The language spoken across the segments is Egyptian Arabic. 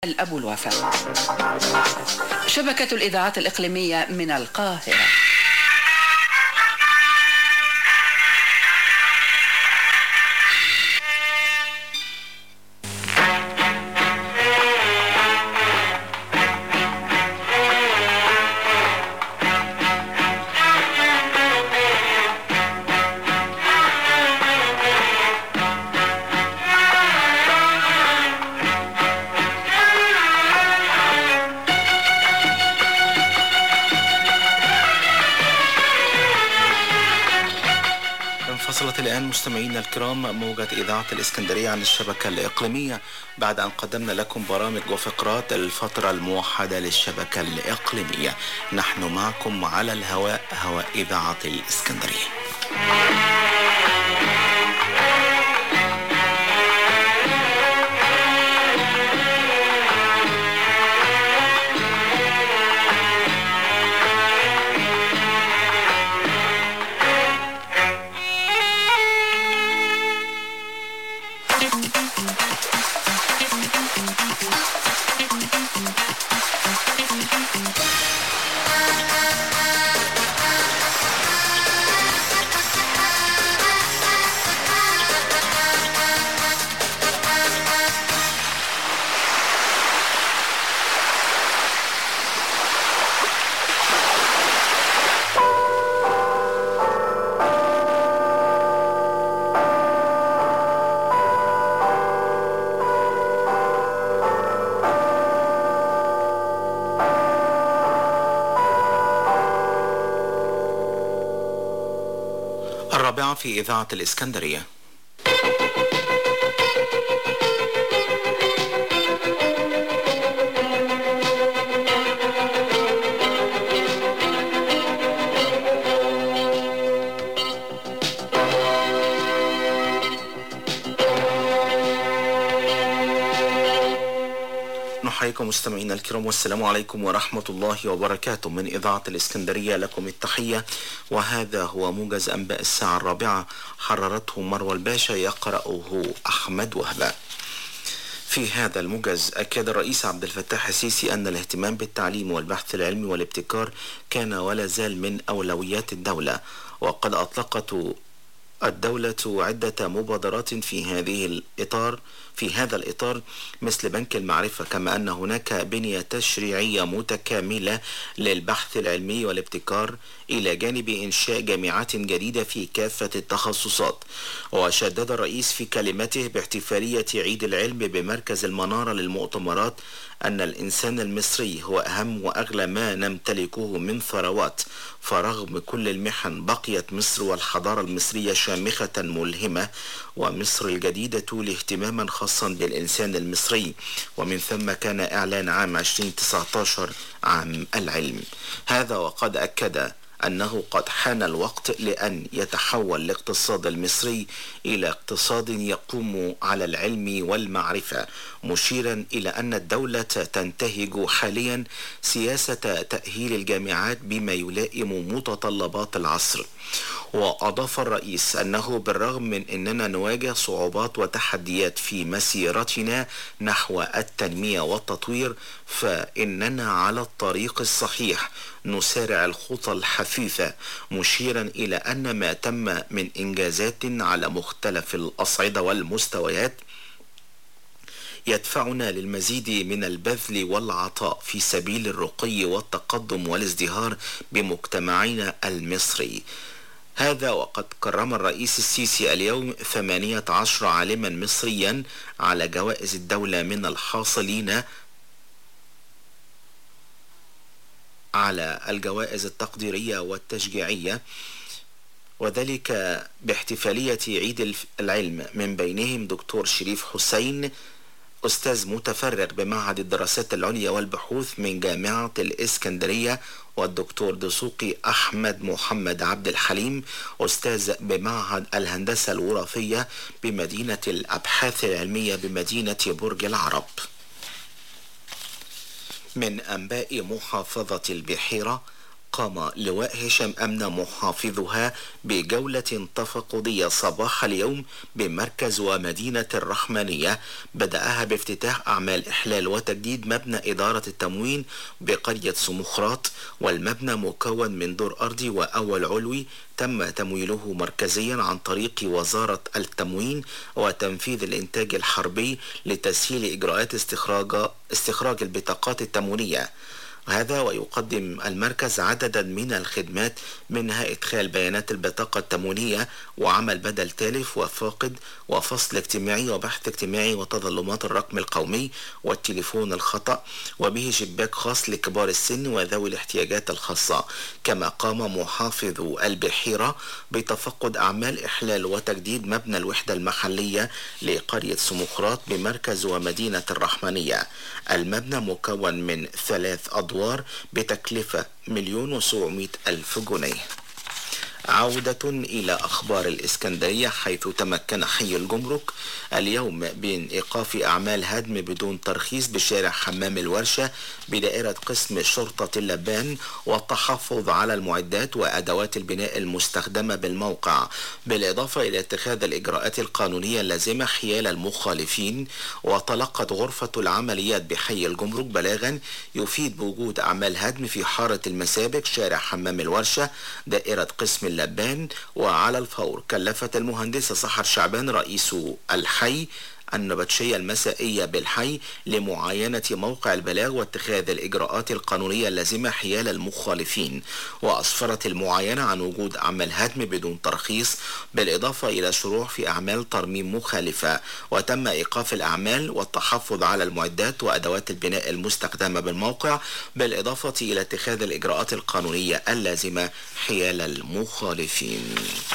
أبو الوفاء شبكة الإذاعات الإقليمية من القاهرة انفصلت الآن مستمعينا الكرام موجة إذاعة الإسكندرية عن الشبكة الإقليمية بعد أن قدمنا لكم برامج وفقرات الفترة الموحدة للشبكة الإقليمية نحن معكم على الهواء هواء إذاعة الإسكندرية الرابعة في إذاعة الإسكندرية نحييكم مستمعينا الكرام والسلام عليكم ورحمة الله وبركاته من إذاعة الإسكندرية لكم التحية وهذا هو موجز أنباء الساعة الرابعة حررته مروى الباشا يقرأه أحمد وهبة في هذا الموجز أكد الرئيس عبد الفتاح السيسي أن الاهتمام بالتعليم والبحث العلمي والابتكار كان ولا زال من أولويات الدولة وقد أطلقت الدولة عدة مبادرات في هذه الإطار في هذا الإطار مثل بنك المعرفة كما أن هناك بنية تشريعية متكاملة للبحث العلمي والابتكار إلى جانب إنشاء جامعات جديدة في كافة التخصصات وشدد الرئيس في كلمته باحتفالية عيد العلم بمركز المنارة للمؤتمرات أن الإنسان المصري هو أهم وأغلى ما نمتلكه من ثروات فرغم كل المحن بقيت مصر والحضارة المصرية شامخة ملهمة ومصر الجديدة لاهتماما خاصا بالإنسان المصري ومن ثم كان إعلان عام 2019 عام العلم هذا وقد أكد أنه قد حان الوقت لأن يتحول الاقتصاد المصري إلى اقتصاد يقوم على العلم والمعرفة مشيرا إلى أن الدولة تنتهج حاليا سياسة تأهيل الجامعات بما يلائم متطلبات العصر وأضاف الرئيس أنه بالرغم من أننا نواجه صعوبات وتحديات في مسيرتنا نحو التنمية والتطوير فإننا على الطريق الصحيح نسارع الخطى الحثيثة مشيرا إلى أن ما تم من إنجازات على مختلف الأصعدة والمستويات يدفعنا للمزيد من البذل والعطاء في سبيل الرقي والتقدم والازدهار بمجتمعنا المصري هذا وقد كرم الرئيس السيسي اليوم 18 عالما مصريا على جوائز الدولة من الحاصلين على الجوائز التقديرية والتشجيعية وذلك باحتفالية عيد العلم من بينهم دكتور شريف حسين أستاذ متفرغ بمعهد الدراسات العليا والبحوث من جامعة الإسكندرية والدكتور دسوقي أحمد محمد عبد الحليم أستاذ بمعهد الهندسة الوراثية بمدينة الأبحاث العلمية بمدينة برج العرب من أنباء محافظة البحيرة قام لواء هشام أمن محافظها بجولة تفقدية صباح اليوم بمركز ومدينة الرحمنية بدأها بافتتاح أعمال إحلال وتجديد مبنى إدارة التموين بقرية سمخرات والمبنى مكون من دور أرضي وأول علوي تم تمويله مركزيا عن طريق وزارة التموين وتنفيذ الإنتاج الحربي لتسهيل إجراءات استخراج استخراج البطاقات التموينية هذا ويقدم المركز عددا من الخدمات منها إدخال بيانات البطاقة التموينية وعمل بدل تالف وفاقد وفصل اجتماعي وبحث اجتماعي وتظلمات الرقم القومي والتليفون الخطأ وبه شباك خاص لكبار السن وذوي الاحتياجات الخاصة كما قام محافظ البحيرة بتفقد أعمال إحلال وتجديد مبنى الوحدة المحلية لقرية سمخرات بمركز ومدينة الرحمنية المبنى مكون من ثلاث أدوار بتكلفة مليون وسبعمائة ألف جنيه عودة إلى أخبار الإسكندرية حيث تمكن حي الجمرك اليوم من إيقاف أعمال هدم بدون ترخيص بشارع حمام الورشة بدائرة قسم شرطة اللبان والتحفظ على المعدات وأدوات البناء المستخدمة بالموقع بالإضافة إلى اتخاذ الإجراءات القانونية اللازمة حيال المخالفين وتلقت غرفة العمليات بحي الجمرك بلاغا يفيد بوجود أعمال هدم في حارة المسابك شارع حمام الورشة دائرة قسم اللبان وعلى الفور كلفت المهندسة سحر شعبان رئيس الحي النبطشية المسائية بالحي لمعاينة موقع البلاغ واتخاذ الإجراءات القانونية اللازمة حيال المخالفين وأسفرت المعاينة عن وجود أعمال هدم بدون ترخيص بالإضافة إلى شروع في أعمال ترميم مخالفة وتم إيقاف الأعمال والتحفظ على المعدات وأدوات البناء المستخدمة بالموقع بالإضافة إلى اتخاذ الإجراءات القانونية اللازمة حيال المخالفين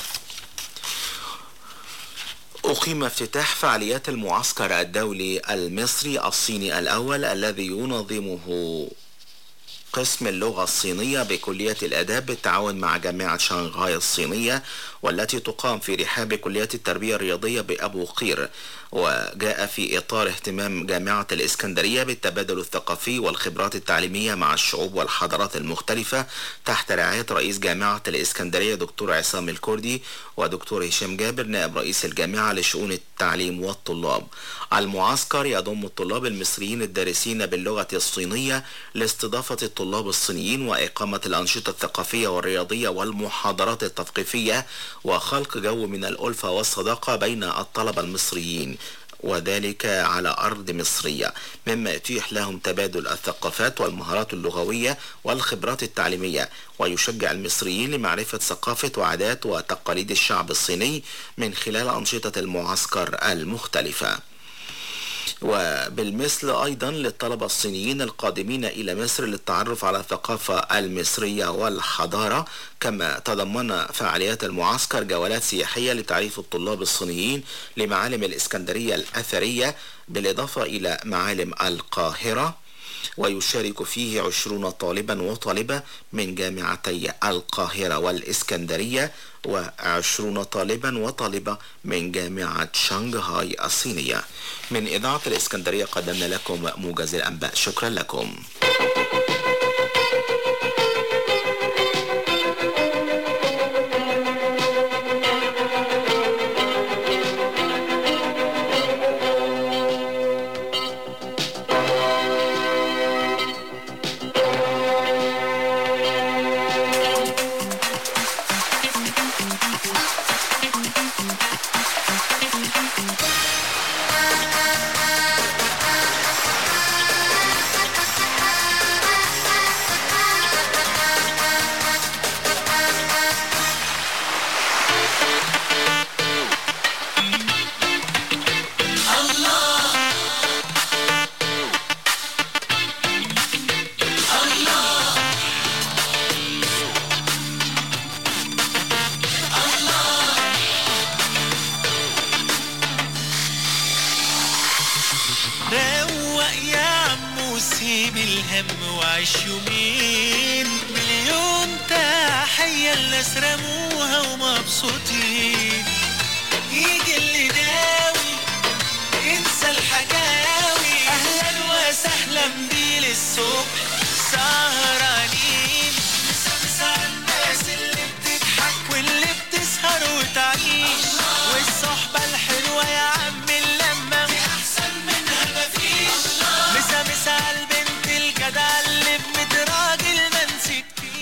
أقيم افتتاح فعاليات المعسكر الدولي المصري الصيني الأول الذي ينظمه قسم اللغة الصينية بكلية الآداب بالتعاون مع جامعة شنغهاي الصينية والتي تقام في رحاب كلية التربية الرياضية بأبو قير وجاء في إطار اهتمام جامعة الإسكندرية بالتبادل الثقافي والخبرات التعليمية مع الشعوب والحضارات المختلفة تحت رعاية رئيس جامعة الإسكندرية دكتور عصام الكردي ودكتور هشام جابر نائب رئيس الجامعة لشؤون التعليم والطلاب المعسكر يضم الطلاب المصريين الدارسين باللغة الصينية لاستضافة الطلاب الصينيين وإقامة الأنشطة الثقافية والرياضية والمحاضرات التثقيفية وخلق جو من الألفة والصداقة بين الطلبة المصريين وذلك على أرض مصرية مما يتيح لهم تبادل الثقافات والمهارات اللغوية والخبرات التعليمية ويشجع المصريين لمعرفة ثقافة وعادات وتقاليد الشعب الصيني من خلال أنشطة المعسكر المختلفة وبالمثل أيضا للطلبة الصينيين القادمين إلى مصر للتعرف على الثقافة المصرية والحضارة كما تضمن فعاليات المعسكر جولات سياحية لتعريف الطلاب الصينيين لمعالم الإسكندرية الأثرية بالإضافة إلى معالم القاهرة ويشارك فيه عشرون طالبا وطالبة من جامعتي القاهرة والإسكندرية وعشرون طالبا وطالبة من جامعة شنغهاي الصينية من إذاعة الإسكندرية قدمنا لكم موجز الأنباء شكرا لكم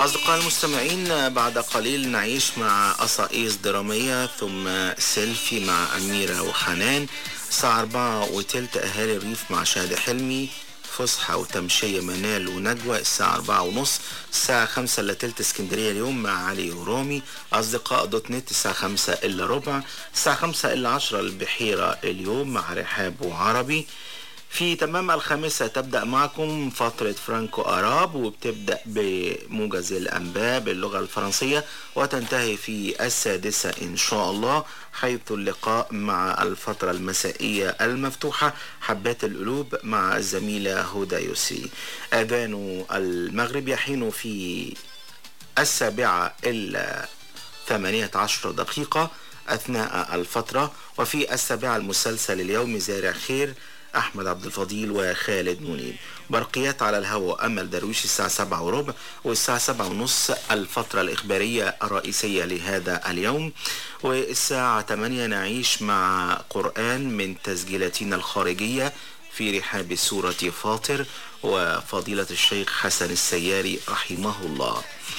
أصدقائي المستمعين بعد قليل نعيش مع قصائص درامية ثم سيلفي مع أميرة وحنان الساعة أربعة وتلت أهالي الريف مع شهد حلمي فسحة وتمشية منال ونجوى الساعة أربعة ونص الساعة خمسة إلا تلت اسكندرية اليوم مع علي ورامي أصدقاء دوت نت الساعة خمسة إلا ربع الساعة خمسة إلا عشرة البحيرة اليوم مع رحاب وعربي في تمام الخامسة تبدأ معكم فترة فرانكو أراب وبتبدأ بموجز الأنباء باللغة الفرنسية وتنتهي في السادسة إن شاء الله حيث اللقاء مع الفترة المسائية المفتوحة حبات القلوب مع الزميلة هدى يسري أذان المغرب يحين في السابعة إلا ثمانية عشر دقيقة أثناء الفترة وفي السابعة المسلسل اليوم زارع خير أحمد عبد الفضيل وخالد منير برقيات على الهواء أمل درويش الساعة سبعة وربع والساعة سبعة ونص الفترة الإخبارية الرئيسية لهذا اليوم والساعة 8 نعيش مع قرآن من تسجيلاتنا الخارجية في رحاب سورة فاطر وفضيلة الشيخ حسن السياري رحمه الله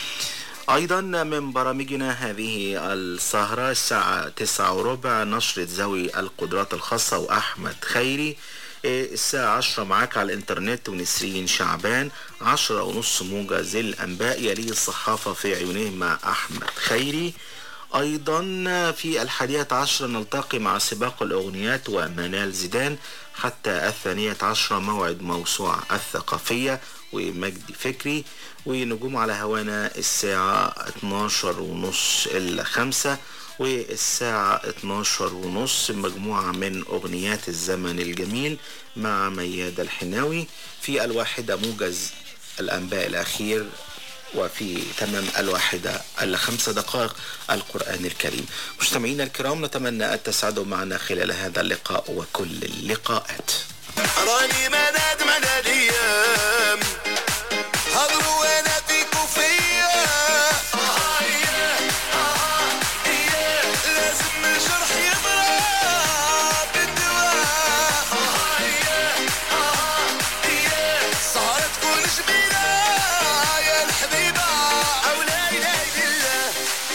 أيضا من برامجنا هذه السهرة الساعة تسعة وربع نشرة ذوي القدرات الخاصة وأحمد خيري الساعة عشرة معاك على الانترنت ونسرين شعبان عشرة ونص موجز الأنباء يلي الصحافة في عيونيه مع أحمد خيري أيضا في الحادية عشرة نلتقي مع سباق الأغنيات ومنال زيدان حتى الثانية عشرة موعد موسوعة الثقافية ومجدي فكري ونجوم على هوانا الساعة 12 ونص إلا خمسة والساعة 12 ونص مجموعة من أغنيات الزمن الجميل مع ميادة الحناوي في الواحدة موجز الأنباء الأخير وفي تمام الواحدة إلا خمس دقائق القرآن الكريم مستمعينا الكرام نتمنى أن تسعدوا معنا خلال هذا اللقاء وكل اللقاءات راني مناد مناد ايام هضروا وانا فيك وفيا آه إيه، آه إيه، لازم الجرح يضرب بالدواء آه إيه، آه إيه، صارت كل جميلة يا الحبيبة أو لا إله إلا الله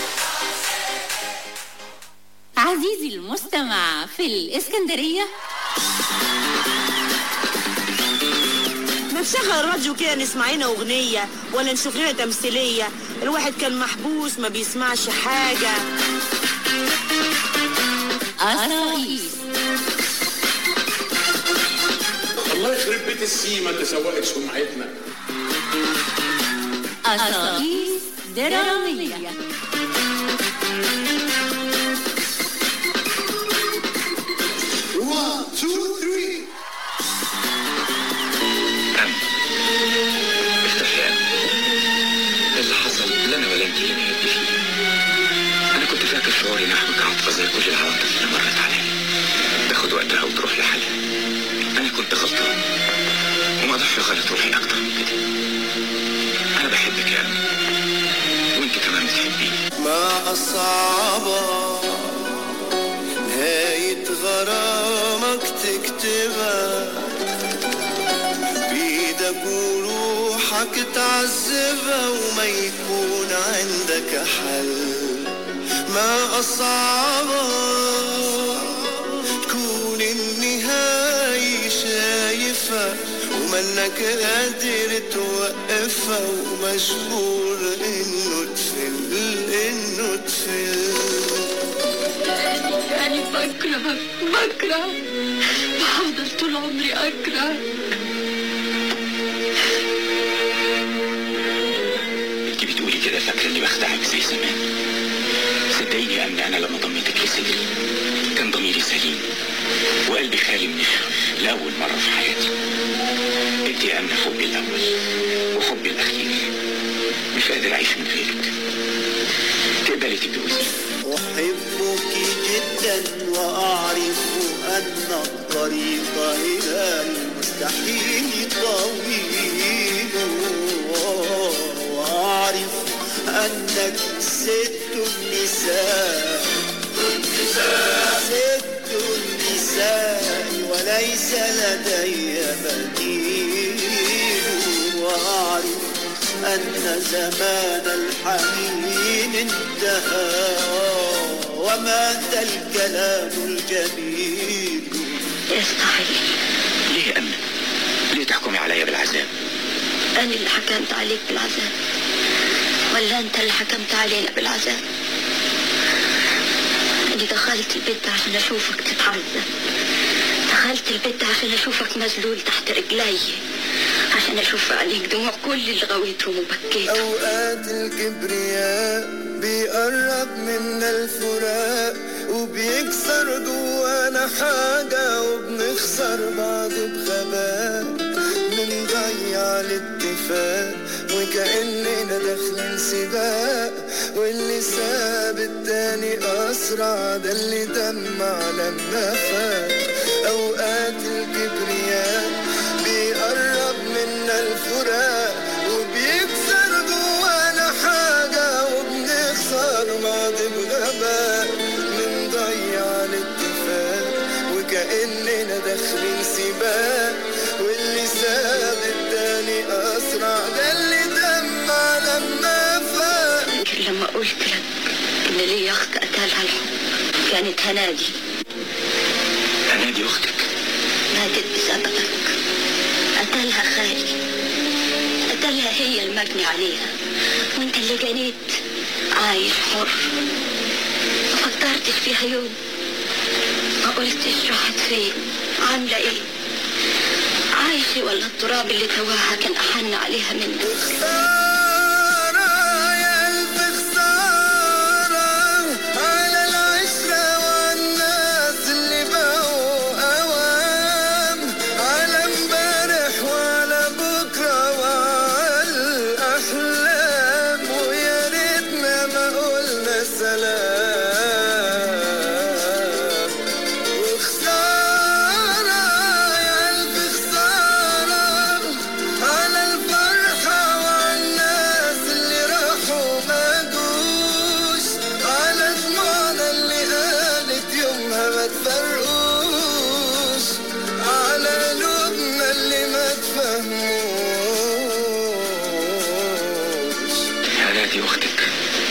عزيزي المستمع في الإسكندرية ما نشغل الراديو كده نسمع لنا اغنيه ولا نشوف لنا تمثيليه الواحد كان محبوس ما بيسمعش حاجه قصائص الله يخرب بيت السيما اللي سوقت سمعتنا قصائص درامية One, two, three. افتحيان اللي حصل لا انا ولا انت اللي نهيت فيه انا كنت فاكر شعوري نحوك عاطفه زي كل العواطف اللي مرت عليا تاخد وقتها وتروح لحالها انا كنت غلطان وما اقدرش اغلط روحي اكتر من كده انا بحبك يا أمي وانت كمان بتحبيني ما أصعبها نهاية غرامك تكتبها بإيدك وروحك تعذبها وما يكون عندك حل ما أصعبها تكون النهاية شايفها ومنك قادر توقفها ومجبور انه تفل انه تفل يعني بكره بكره وهفضل طول عمري اكره انت بتقولي كده فاكره اني بخدعك زي زمان صدقيني يا امنه انا لما ضميتك لصدري كان ضميري سليم وقلبي خالي من الشر لاول مره في حياتي انت يا امنه حبي الاول وحبي الاخير مش قادر اعيش من غيرك تقبلي تتجوزي أحبك جدا وأعرف أن الطريق إلى المستحيل طويل وأعرف أنك ست النساء ست النساء وليس لدي بديل وأعرف أن زمان الحنين انتهى ومات الكلام الجميل يستحيل ليه يا أمنة؟ ليه تحكمي عليا بالعذاب؟ أنا اللي حكمت عليك بالعذاب ولا أنت اللي حكمت علينا بالعذاب أنا دخلت البيت عشان أشوفك تتعذب دخلت البيت عشان أشوفك مذلول تحت رجلي عشان أشوف عليك دموع كل اللي غويتهم وبكيتهم أوقات الكبرياء بيقرب منا الفراق وبيكسر جوانا حاجة وبنخسر بعض بغباء بنضيع الاتفاق وكأننا داخلين سباق واللي ساب التاني أسرع ده اللي دمع لما فات أوقات الكبرياء بيقرب منا الفراق وبيكسر جوانا حاجة وبنخسر بعض بغباء بنضيع الاتفاق وكأننا داخلين سباق واللي ساب التاني أسرع ده اللي دمع لما فات يمكن لما قلت لك إن لي أخت قتلها الحب كانت هنادي هنادي أختك ماتت بسببك قتلها خالي قتلها هي المجني عليها وانت اللي جنيت عايش حر ما فكرتش فيها يوم ما قلتش راحت فين عاملة ايه عايشة ولا التراب اللي تواها كان أحن عليها منك خسارة يا ألف خسارة على العشرة والناس اللي بقوا أوام على امبارح وعلى بكرة وعلى الأحلام ويا ريتنا ما قلنا سلام وخسارة يا ألف خسارة على الفرحة والناس اللي راحوا ما جوش على دموعنا اللي قالت يومها ما تفرقوش على قلوبنا اللي ما تفهموش هنادي أختك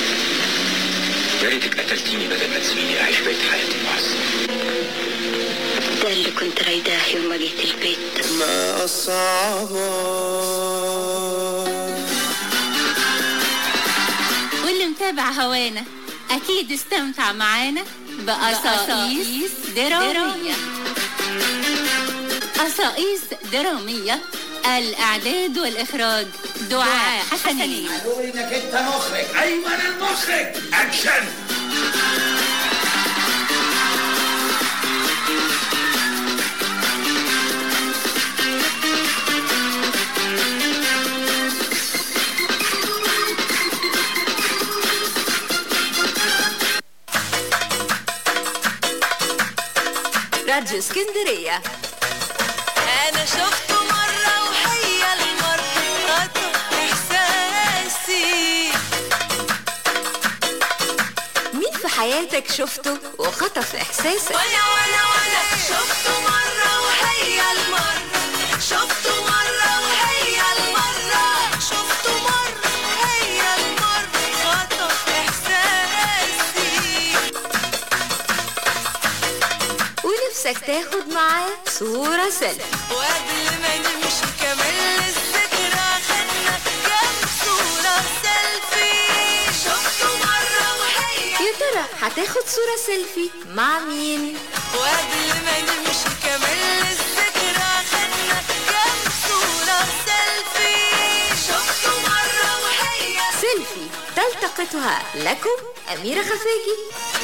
يا ريتك قتلتيني بدل ما تسيبيني أعيش بقية حياتي معصب ده اللي كنت رايداه يوم ما جيت البيت ما أصعبها واللي متابع هوانا أكيد استمتع معانا بقصائص درامية قصائص درامية الإعداد والإخراج دعاء حسنين قول انك انت مخرج ايوه انا المخرج اكشن راديو اسكندرية انا شفته مرة وهي المرة خطف احساسي مين في حياتك شفته وخطف إحساسك وانا وانا وانا شفته مرة وهي المرة شفته مرة وهي المرة شفته مرة وهي المرة خطف احساسي ونفسك تاخد معاه صورة سيلفي وقبل ما نمشي كمان الذكرى خدنا كام صورة سيلفي شفته مرة وهي يا ترى هتاخد صورة سيلفي مع مين وقبل ما نمشي كمان الذكرى خدنا كام صورة سيلفي شفته مرة وهي سيلفي تلتقطها لكم أميرة خفاجي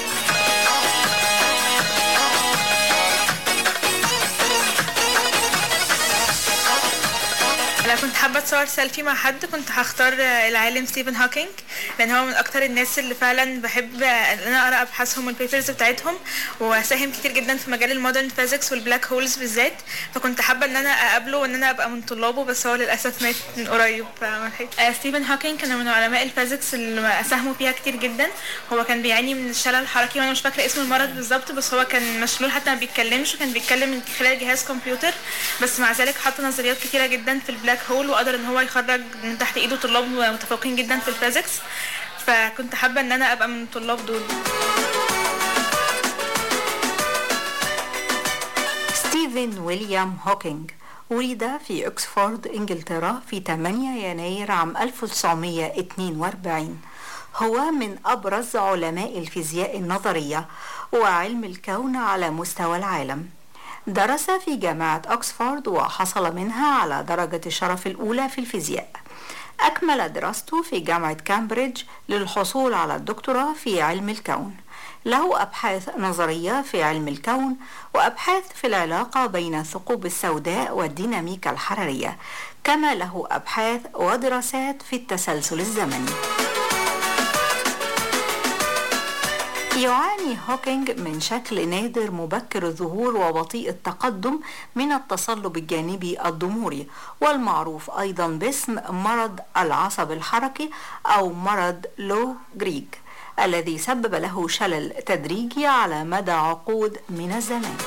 لو كنت حابة اتصور سيلفي مع حد كنت هختار العالم ستيفن هوكينج لان هو من اكتر الناس اللي فعلا بحب ان انا اقرا ابحاثهم والبيبرز بتاعتهم وساهم كتير جدا في مجال المودرن فيزيكس والبلاك هولز بالذات فكنت حابة ان انا اقابله وان انا ابقى من طلابه بس هو للاسف مات من قريب فملحقتش. آه، ستيفن هوكينج كان من علماء الفيزيكس اللي ساهموا فيها كتير جدا هو كان بيعاني من الشلل الحركي وانا مش فاكرة اسم المرض بالظبط بس هو كان مشلول حتى ما بيتكلمش وكان بيتكلم من خلال جهاز كمبيوتر بس مع ذلك حط نظريات كتيرة جدا في البلاك بلاك هول وقدر ان هو يخرج من تحت ايده طلاب متفوقين جدا في الفيزيكس فكنت حابه ان انا ابقى من الطلاب دول ستيفن ويليام هوكينج ولد في أكسفورد إنجلترا في 8 يناير عام 1942 هو من أبرز علماء الفيزياء النظرية وعلم الكون على مستوى العالم درس في جامعة أكسفورد وحصل منها على درجة الشرف الأولى في الفيزياء أكمل دراسته في جامعة كامبريدج للحصول على الدكتوراه في علم الكون له أبحاث نظرية في علم الكون وأبحاث في العلاقة بين الثقوب السوداء والديناميكا الحرارية كما له أبحاث ودراسات في التسلسل الزمني يعاني هوكينج من شكل نادر مبكر الظهور وبطيء التقدم من التصلب الجانبي الضموري والمعروف أيضا باسم مرض العصب الحركي أو مرض لو جريج الذي سبب له شلل تدريجي على مدى عقود من الزمان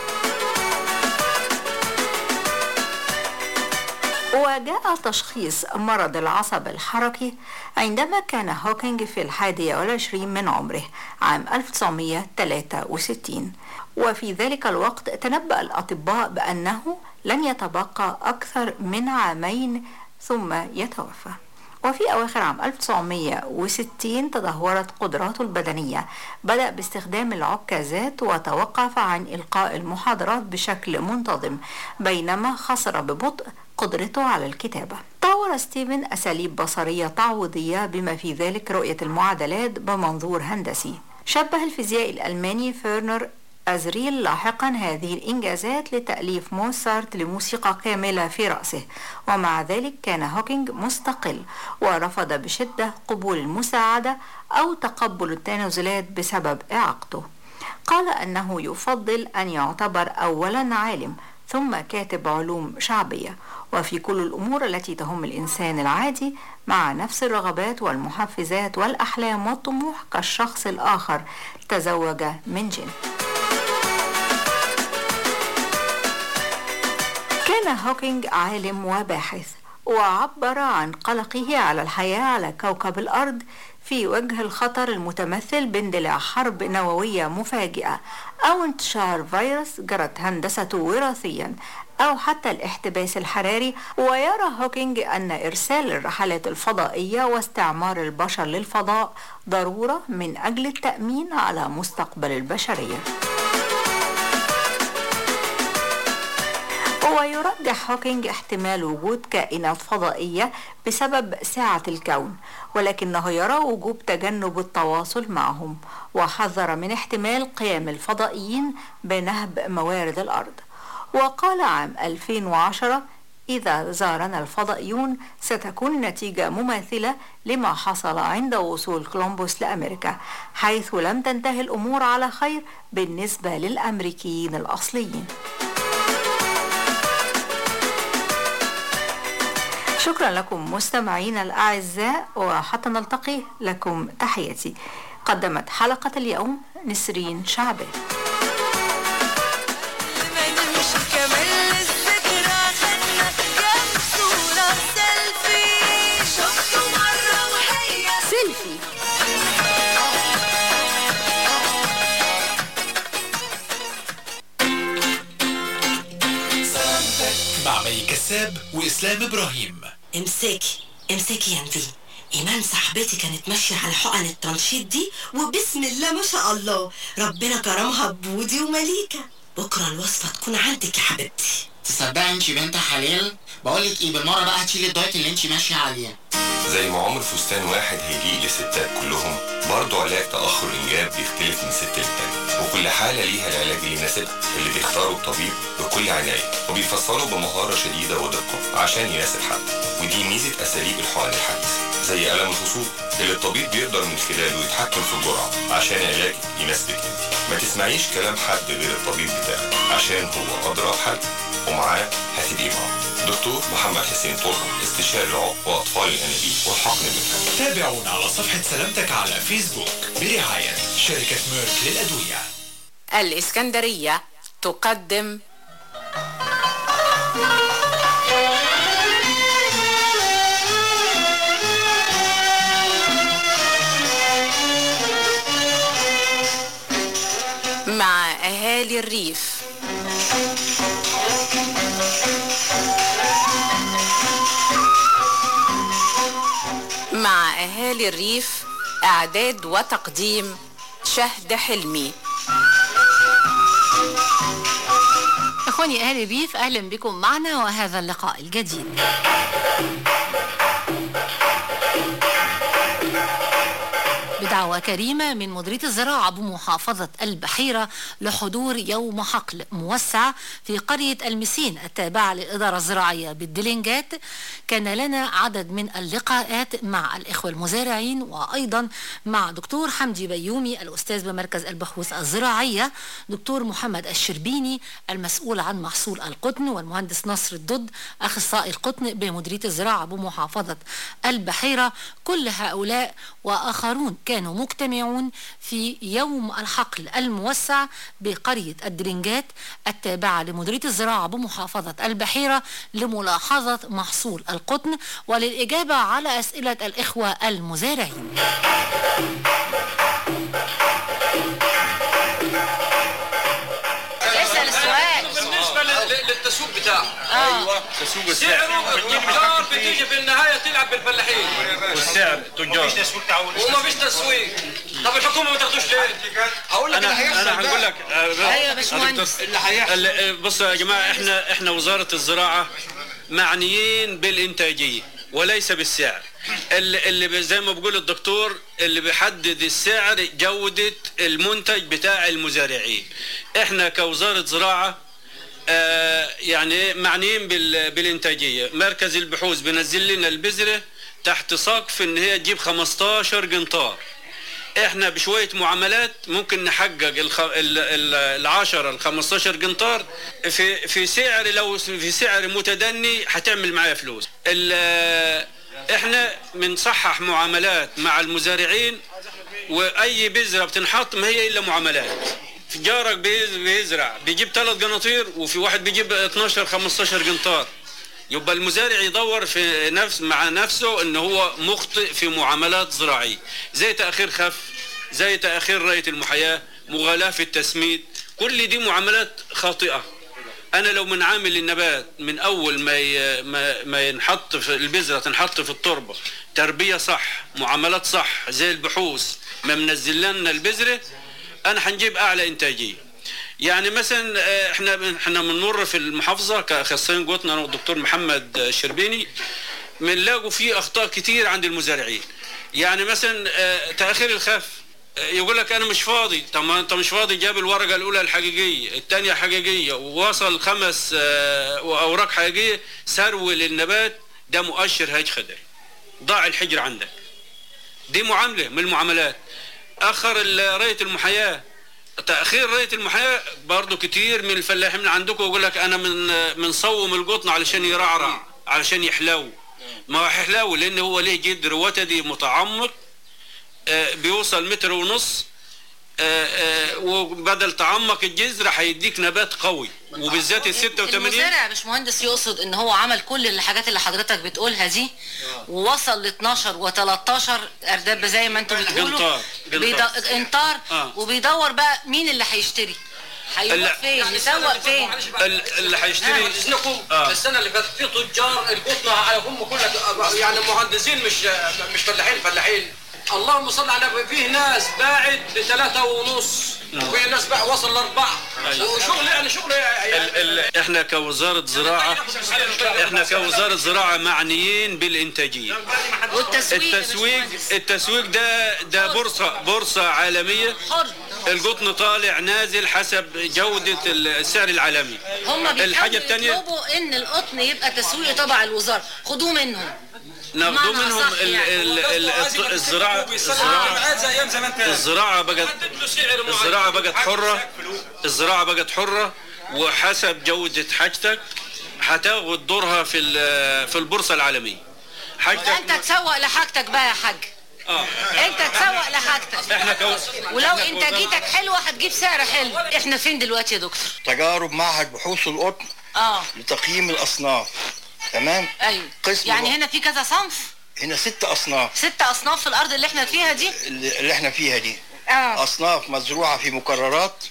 وجاء تشخيص مرض العصب الحركي عندما كان هوكينج في الحادية والعشرين من عمره عام 1963 وفي ذلك الوقت تنبأ الأطباء بأنه لن يتبقى أكثر من عامين ثم يتوفى وفي أواخر عام 1960 تدهورت قدراته البدنية بدأ باستخدام العكازات وتوقف عن إلقاء المحاضرات بشكل منتظم بينما خسر ببطء قدرته على الكتابة طور ستيفن أساليب بصرية تعويضية بما في ذلك رؤية المعادلات بمنظور هندسي شبه الفيزيائي الألماني فيرنر أزريل لاحقا هذه الإنجازات لتأليف موزارت لموسيقى كاملة في رأسه ومع ذلك كان هوكينج مستقل ورفض بشدة قبول المساعدة أو تقبل التنازلات بسبب إعاقته قال أنه يفضل أن يعتبر أولا عالم ثم كاتب علوم شعبية وفي كل الأمور التي تهم الإنسان العادي مع نفس الرغبات والمحفزات والأحلام والطموح كالشخص الآخر تزوج من جن كان هوكينج عالم وباحث وعبر عن قلقه على الحياة على كوكب الأرض في وجه الخطر المتمثل باندلاع حرب نووية مفاجئة أو انتشار فيروس جرت هندسته وراثيا أو حتى الاحتباس الحراري ويرى هوكينج أن إرسال الرحلات الفضائية واستعمار البشر للفضاء ضرورة من أجل التأمين على مستقبل البشرية ويرجح هوكينج احتمال وجود كائنات فضائية بسبب ساعة الكون ولكنه يرى وجوب تجنب التواصل معهم وحذر من احتمال قيام الفضائيين بنهب موارد الأرض وقال عام 2010 إذا زارنا الفضائيون ستكون النتيجة مماثلة لما حصل عند وصول كولومبوس لأمريكا حيث لم تنتهي الأمور على خير بالنسبة للأمريكيين الأصليين شكرا لكم مستمعينا الأعزاء وحتى نلتقي لكم تحياتي قدمت حلقة اليوم نسرين شعبان مش كمان الذكرى خدنا كام صورة سيلفي شفته مرة وهي سيلفي مع مي كساب وإسلام إبراهيم امسكي امسكي يا نبي إيمان صاحبتي كانت ماشية على حقن التنشيط دي وبسم الله ما شاء الله ربنا كرمها ببودي ومليكة بكرة الوصفة تكون عندك يا حبيبتي تصدقي انت بنت حلال بقولك ايه بالمره بقى هتشيلي الدايت اللي انت ماشيه عليه زي ما عمر فستان واحد هيليق لستات كلهم برضه علاج تأخر الإنجاب بيختلف من ست للتانية وكل حالة ليها العلاج اللي يناسبها اللي بيختاره الطبيب بكل عناية وبيفصله بمهارة شديدة ودقة عشان يناسب حد ودي ميزة أساليب الحقن الحديثة زي ألم الخصوب اللي الطبيب بيقدر من خلاله يتحكم في الجرعة عشان علاج يناسبك انت ما تسمعيش كلام حد غير الطبيب بتاعك عشان هو أدرى بحد ومعاه هتبقي معاه دكتور محمد حسين طلحة استشاري العقم وأطفال الأنابيب والحقن بالحمل تابعونا على صفحة سلامتك على فيسبوك برعاية شركة ميرك للأدوية الإسكندرية تقدم أهالي الريف مع أهالي الريف إعداد وتقديم شهد حلمي إخواني أهل الريف أهلا بكم معنا وهذا اللقاء الجديد بدعوة كريمة من مديرية الزراعة بمحافظة البحيرة لحضور يوم حقل موسع في قرية المسين التابعة للإدارة الزراعية بالدلنجات كان لنا عدد من اللقاءات مع الإخوة المزارعين وأيضا مع دكتور حمدي بيومي الأستاذ بمركز البحوث الزراعية دكتور محمد الشربيني المسؤول عن محصول القطن والمهندس نصر الضد أخصائي القطن بمديرية الزراعة بمحافظة البحيرة كل هؤلاء وآخرون كانوا مجتمعون في يوم الحقل الموسع بقرية الدرنجات التابعة لمديرية الزراعة بمحافظة البحيرة لملاحظة محصول القطن وللإجابة على أسئلة الإخوة المزارعين اسأل السؤال بالنسبه لل- للتسويق بتاعه ايوه تسويق سعره التجار بتيجي في النهايه تلعب بالفلاحين والسعر تجار ومفيش تسويق تعاون ومفيش تسويق طب الحكومه ما تاخدوش ليه؟ اقول لك انا اللي هيحصل انا بقى. هقول لك ايوه يا باشمهندس اللي هيحصل ال- بصوا يا جماعه احنا احنا وزاره الزراعه معنيين بالانتاجيه وليس بالسعر اللي, اللي زي ما بيقول الدكتور اللي بيحدد السعر جوده المنتج بتاع المزارعين احنا كوزاره زراعه آه، يعني معنيين بال- بالانتاجيه مركز البحوث بينزل لنا البذره تحت سقف ان هي تجيب 15 قنطار احنا بشويه معاملات ممكن نحقق الخ... ال... ال... العشرة ال 15 قنطار في في سعر لو في سعر متدني هتعمل معايا فلوس ال... احنا بنصحح معاملات مع المزارعين واي بذره بتنحط ما هي الا معاملات في جارك بيز- بيزرع بيجيب ثلاث قناطير وفي واحد بيجيب 12 15 قنطار يبقى المزارع يدور في نفس مع نفسه ان هو مخطئ في معاملات زراعيه زي تاخير خف زي تاخير رايه المحياه مغالاه في التسميد كل دي معاملات خاطئه انا لو من عامل النبات من اول ما ي... ما, ما ينحط في البذره تنحط في التربه تربيه صح معاملات صح زي البحوث ما منزل لنا البذره انا هنجيب اعلى انتاجيه يعني مثلا آه، احنا احنا بنمر في المحافظه كاخصائيين قوتنا انا والدكتور محمد آه، شربيني بنلاقوا في اخطاء كتير عند المزارعين يعني مثلا آه، تاخير الخف آه، يقول لك انا مش فاضي طب ما انت مش فاضي جاب الورقه الاولى الحقيقيه الثانيه حقيقيه ووصل خمس آه، اوراق حقيقيه سرول النبات ده مؤشر هيج خدري ضاع الحجر عندك دي معامله من المعاملات اخر ال- رايه المحياه تاخير رايه المحياه برضو كتير من الفلاحين من عندكم يقول لك انا من من صوم القطن علشان يرعرع علشان يحلو ما هو هيحلو لان هو ليه جدر وتدي متعمق آه، بيوصل متر ونص آه، آه، وبدل تعمق الجذر هيديك نبات قوي وبالذات ال 86 المزارع يا باشمهندس يقصد ان هو عمل كل الحاجات اللي حضرتك بتقولها دي ووصل ل 12 و13 ارداب زي ما انتوا بتقولوا قنطار بيد... قنطار انطار آه. وبيدور بقى مين اللي هيشتري هيروح لا. فين يسوق فين ال- اللي هيشتري اذنكم آه. السنه اللي فاتت في تجار القطن هم كلها يعني مهندسين مش مش فلاحين فلاحين اللهم صل على النبي فيه ناس باعت بثلاثة ونص وفي ناس باع وصل لأربعة أيوة. وشغل يعني شغل يعني ال ال احنا كوزاره زراعه احنا كوزاره زراعه معنيين بالانتاجيه والتسويق يا التسويق التسويق ده ده بورصه بورصه عالميه حر القطن طالع نازل حسب جوده السعر العالمي هم الحاجه بيحاولوا الثانيه يطلبوا ان القطن يبقى تسويق تبع الوزاره خدوه منهم ناخدوا بمعنى منهم أصح ال يعني. ال ال الط- الزراعه الزراعه الزراعه بقت الزراعه بقت حره الزراعه بقت حره وحسب جوده حاجتك هتاخد دورها في ال- في البورصه العالميه حاجتك انت تسوق لحاجتك بقى يا حاج اه انت تسوق لحاجتك احنا كو... ولو إحنا كوزارة- انتاجيتك حلوه هتجيب سعر حلو احنا فين دلوقتي يا دكتور تجارب معهد بحوث القطن اه لتقييم الأصناف تمام ايوه قسم يعني بقى. هنا في كذا صنف هنا ست أصناف ست اصناف في الارض اللي احنا فيها دي اللي اللي احنا فيها دي اه أصناف مزروعة في مكررات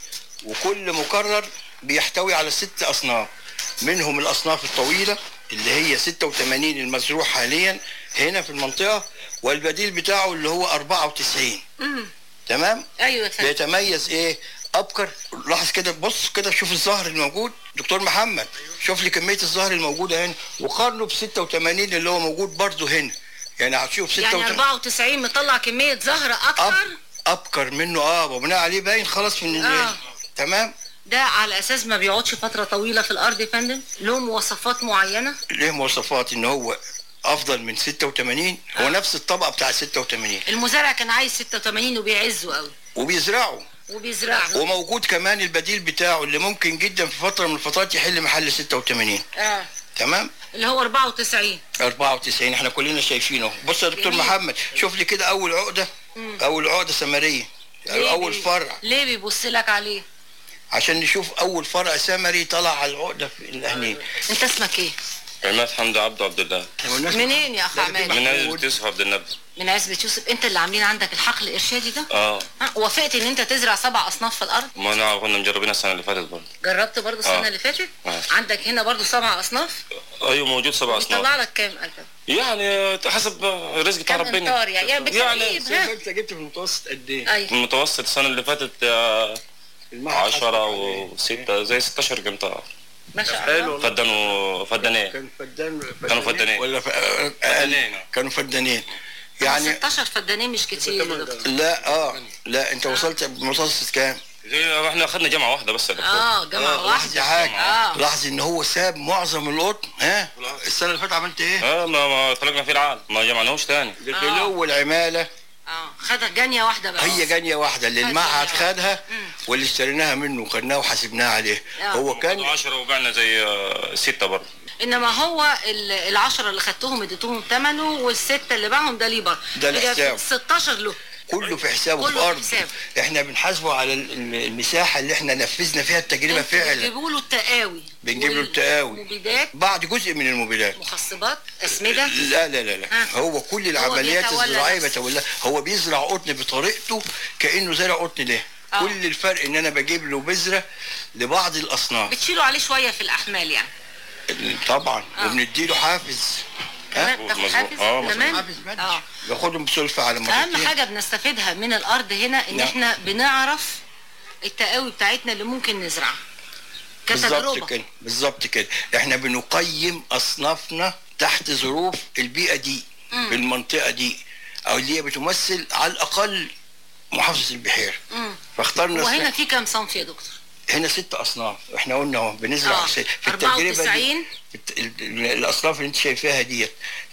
وكل مكرر بيحتوي على ست اصناف منهم الاصناف الطويله اللي هي 86 المزروع حاليا هنا في المنطقه والبديل بتاعه اللي هو 94 امم تمام ايوه يا فندم بيتميز ايه ابكر لاحظ كده بص كده شوف الزهر الموجود دكتور محمد شوف لي كميه الزهر الموجوده هنا وقارنه ب 86 اللي هو موجود برضه هنا يعني هتشوف يعني 86 94 مطلع كميه زهر اكتر ابكر منه اه وبناء عليه باين خلاص من آه. تمام ده على اساس ما بيقعدش فتره طويله في الارض يا فندم له مواصفات معينه ليه مواصفات ان هو افضل من 86 هو نفس الطبقه بتاع 86 المزارع كان عايز 86 وبيعزه قوي وبيزرعه وبيزرعه وموجود كمان البديل بتاعه اللي ممكن جدا في فتره من الفترات يحل محل 86 اه تمام اللي هو 94 94 احنا كلنا شايفينه بص يا دكتور جميل. محمد شوف لي كده اول عقده مم. اول عقده ثمريه ليه اول بي- فرع ليه بيبص لك عليه عشان نشوف اول فرع ثمري طلع على العقده في الهنين انت اسمك ايه عماد حمد عبد عبد الله منين يا اخ عماد من عزبة يوسف عبد النبي من عزبة يوسف انت اللي عاملين عندك الحقل الارشادي ده اه ها وافقت ان انت تزرع سبع اصناف في الارض ما انا كنا مجربينها السنه اللي فاتت برضه جربت برضو السنه آه. اللي فاتت آه. عندك هنا برضو سبع اصناف ايوه موجود سبع يطلع اصناف لك كام ألف يعني حسب الرزق بتاع كام ربنا امتار يعني يعني بالتقريب ها انت جبت في المتوسط قد ايه؟ ايوه المتوسط السنه اللي فاتت آه، 10 و6 زي 16 قمطار ما شاء الله فدان وفدانين كان فدان كانوا فدانين ولا ف... فدانين كانوا فدانين يعني يعني 16 فدانين مش كتير يا دكتور لا اه لا انت وصلت بمتوسط كام؟ زي احنا اخذنا جامعه واحده بس يا دكتور اه جامعه لاحظ واحده حاجه اه لاحظ ان هو ساب معظم القطن ها السنه اللي فاتت عملت ايه؟ اه ما ما طلقنا فيه العال ما جمعناهوش تاني الغلو والعماله اه خدها جانيه واحده بقى هي جانيه واحده اللي خد المعهد جانية خدها واللي اشتريناها منه وخدناها وحاسبناها عليه آه. هو كان 10 وبعنا زي آه، ستة برضه انما هو ال- العشرة اللي خدتهم اديتهم ثمنه والستة اللي باعهم ده ليه برضه ده يبقى الحساب. 16 له كله في حسابه كله في في ارض حسابه. احنا بنحاسبه على ال- ال- المساحه اللي احنا نفذنا فيها التجربه فعلا بيجيبوا له التقاوي بنجيب له التقاوي مبيدات بعد جزء من المبيدات مخصبات اسمده لا لا لا لا ها. هو كل العمليات بيتولى الزراعيه نفسه. بتولى هو بيزرع قطن بطريقته كانه زرع قطن ده آه. كل الفرق ان انا بجيب له بذره لبعض الاصناف بتشيلوا عليه شويه في الاحمال يعني طبعا آه. وبنديله حافز كمان تاخد مظبوط. حافز آه، مظبوط. كمان حافز بدري. اه باخدهم بسلفه على اهم مرتين حاجه بنستفيدها من الارض هنا ان نعم. احنا بنعرف التقاوي بتاعتنا اللي ممكن نزرعها بالظبط كتجربه كده بالظبط كده احنا بنقيم اصنافنا تحت ظروف البيئه دي مم. في المنطقه دي او اللي هي بتمثل على الاقل محافظه البحيره مم. فاخترنا وهنا اسم- في كام صنف يا دكتور هنا ست اصناف احنا قلنا اهو بنزرع آه. س- في التجربه دي 94 الت- ال- ال- الاصناف اللي انت شايفاها ديت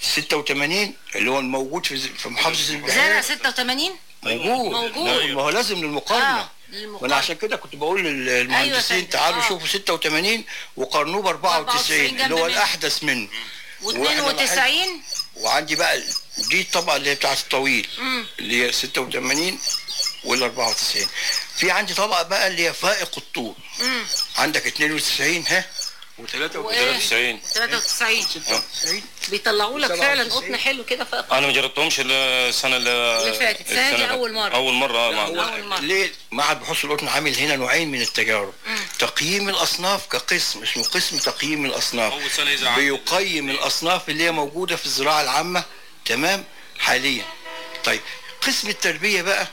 86 اللي هو الموجود في في محافظه زرع البحيره 86 موجود موجود. ما هو لازم للمقارنه اه للمقارنة. وانا عشان كده كنت بقول للمهندسين فندم. تعالوا آه. شوفوا 86 وقارنوه ب 94 94 اللي هو جنب الاحدث منه وإحنا و92 وعندي بقى ال- دي الطبقه اللي هي بتاعت الطويل مم. اللي هي 86 وال 94 في عندي طبقه بقى اللي هي فائق الطول مم. عندك 92 ها و93 وإيه؟ 93 93 96 بيطلعوا لك 97. فعلا قطن حلو كده فوق انا ما جربتهمش السنه اللي اللي فاتت. السنة دي اللي- أول مرة. اول مره آه، مع- أول مرة. ليه معهد بحوث القطن عامل هنا نوعين من التجارب تقييم الاصناف كقسم اسمه قسم تقييم الاصناف اول سنه يزعل بيقيم الاصناف اللي هي موجوده في الزراعه العامه تمام حاليا طيب قسم التربيه بقى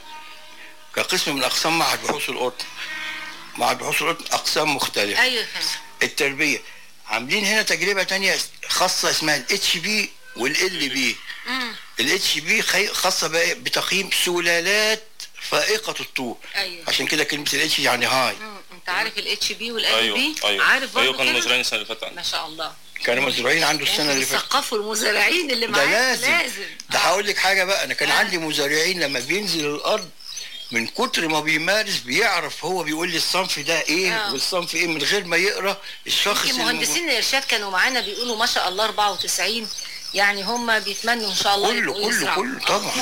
كقسم من اقسام معهد بحوث القطن معهد بحوث القطن اقسام مختلفه ايوه يا فندم التربيه عاملين هنا تجربه تانية خاصه اسمها الاتش بي والال بي مم. الاتش بي خاصه بقى بتقييم سلالات فائقه الطول ايوه عشان كده كلمه الاتش يعني هاي مم. انت عارف الاتش بي والال ايوه بي ايوه عارف برضه ايوه كانوا كده؟ مزرعين السنه اللي فاتت ما شاء الله كانوا مزروعين عنده السنه اللي فاتت بيثقفوا المزارعين اللي ده معاك لازم. لازم ده هقول لك حاجه بقى انا كان عندي مزارعين لما بينزل الارض من كتر ما بيمارس بيعرف هو بيقول لي الصنف ده ايه آه. والصنف ايه من غير ما يقرا الشخص يمكن اللي مهندسين الارشاد كانوا معانا بيقولوا ما شاء الله 94 يعني هم بيتمنوا ان شاء الله كله يبقوا كله يزرعوا. كله طبعا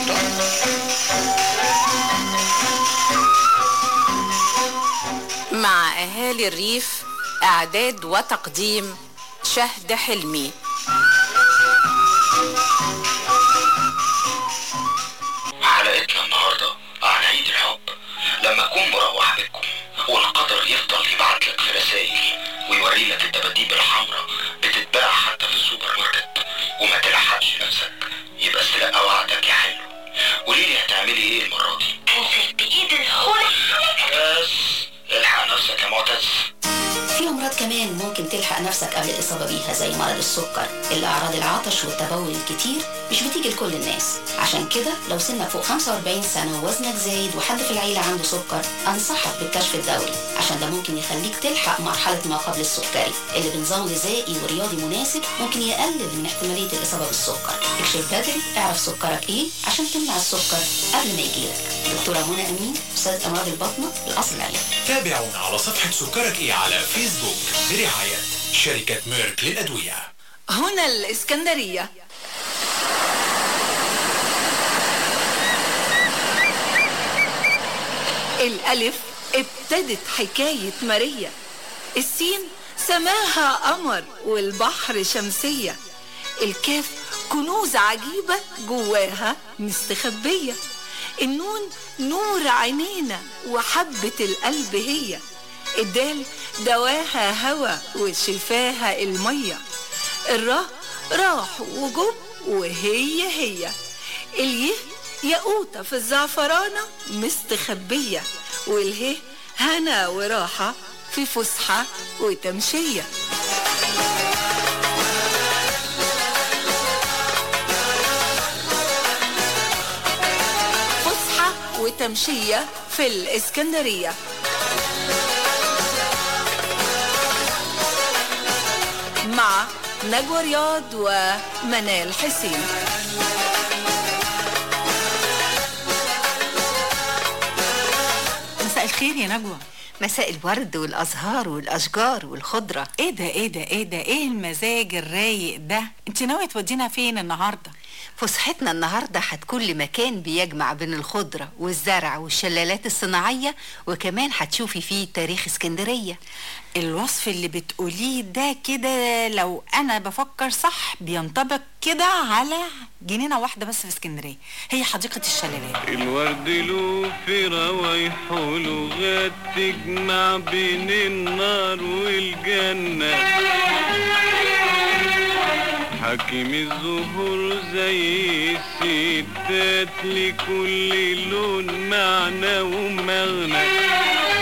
طبعا مع أهالي الريف إعداد وتقديم شهد حلمي حلقتنا النهارده عن عيد الحب لما اكون مروح بيتكم والقدر يفتح تلحق نفسك قبل الإصابة بيها زي مرض السكر الأعراض العطش والتبول الكتير مش بتيجي لكل الناس عشان كده لو سنك فوق 45 سنة ووزنك زايد وحد في العيلة عنده سكر أنصحك بالكشف الدوري عشان ده ممكن يخليك تلحق مرحلة ما قبل السكري اللي بنظام غذائي ورياضي مناسب ممكن يقلل من احتمالية الإصابة بالسكر اكشف بدري اعرف سكرك إيه عشان تمنع السكر قبل ما يجيلك دكتورة منى أمين أستاذ أمراض البطنة الأصل العلمي تابعونا على صفحة سكرك ايه على فيسبوك برعاية شركة ميرك للأدوية هنا الإسكندرية الألف ابتدت حكاية ماريا السين سماها قمر والبحر شمسية الكاف كنوز عجيبة جواها مستخبية النون نور عينينا وحبة القلب هي الدال دواها هوا وشفاها المية الراء راح وجب وهي هي اليه ياقوتة في الزعفرانة مستخبية والهه هنا وراحة في فسحة وتمشية فسحة وتمشية في الإسكندرية مع نجوى رياض ومنال حسين مساء الخير يا نجوى مساء الورد والازهار والاشجار والخضره ايه ده ايه ده ايه ده ايه المزاج الرايق ده انت ناويه تودينا فين النهارده فسحتنا النهارده هتكون لمكان بيجمع بين الخضره والزرع والشلالات الصناعيه وكمان هتشوفي فيه تاريخ اسكندريه الوصف اللي بتقوليه ده كده لو انا بفكر صح بينطبق كده على جنينه واحده بس في اسكندريه هي حديقه الشلالات الورد له في روايحه لغات تجمع بين النار والجنة حكيم الزهور زي الستات لكل لون معنى ومغنى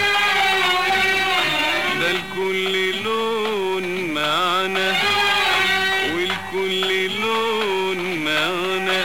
ده لكل لون معنى والكل لون معنى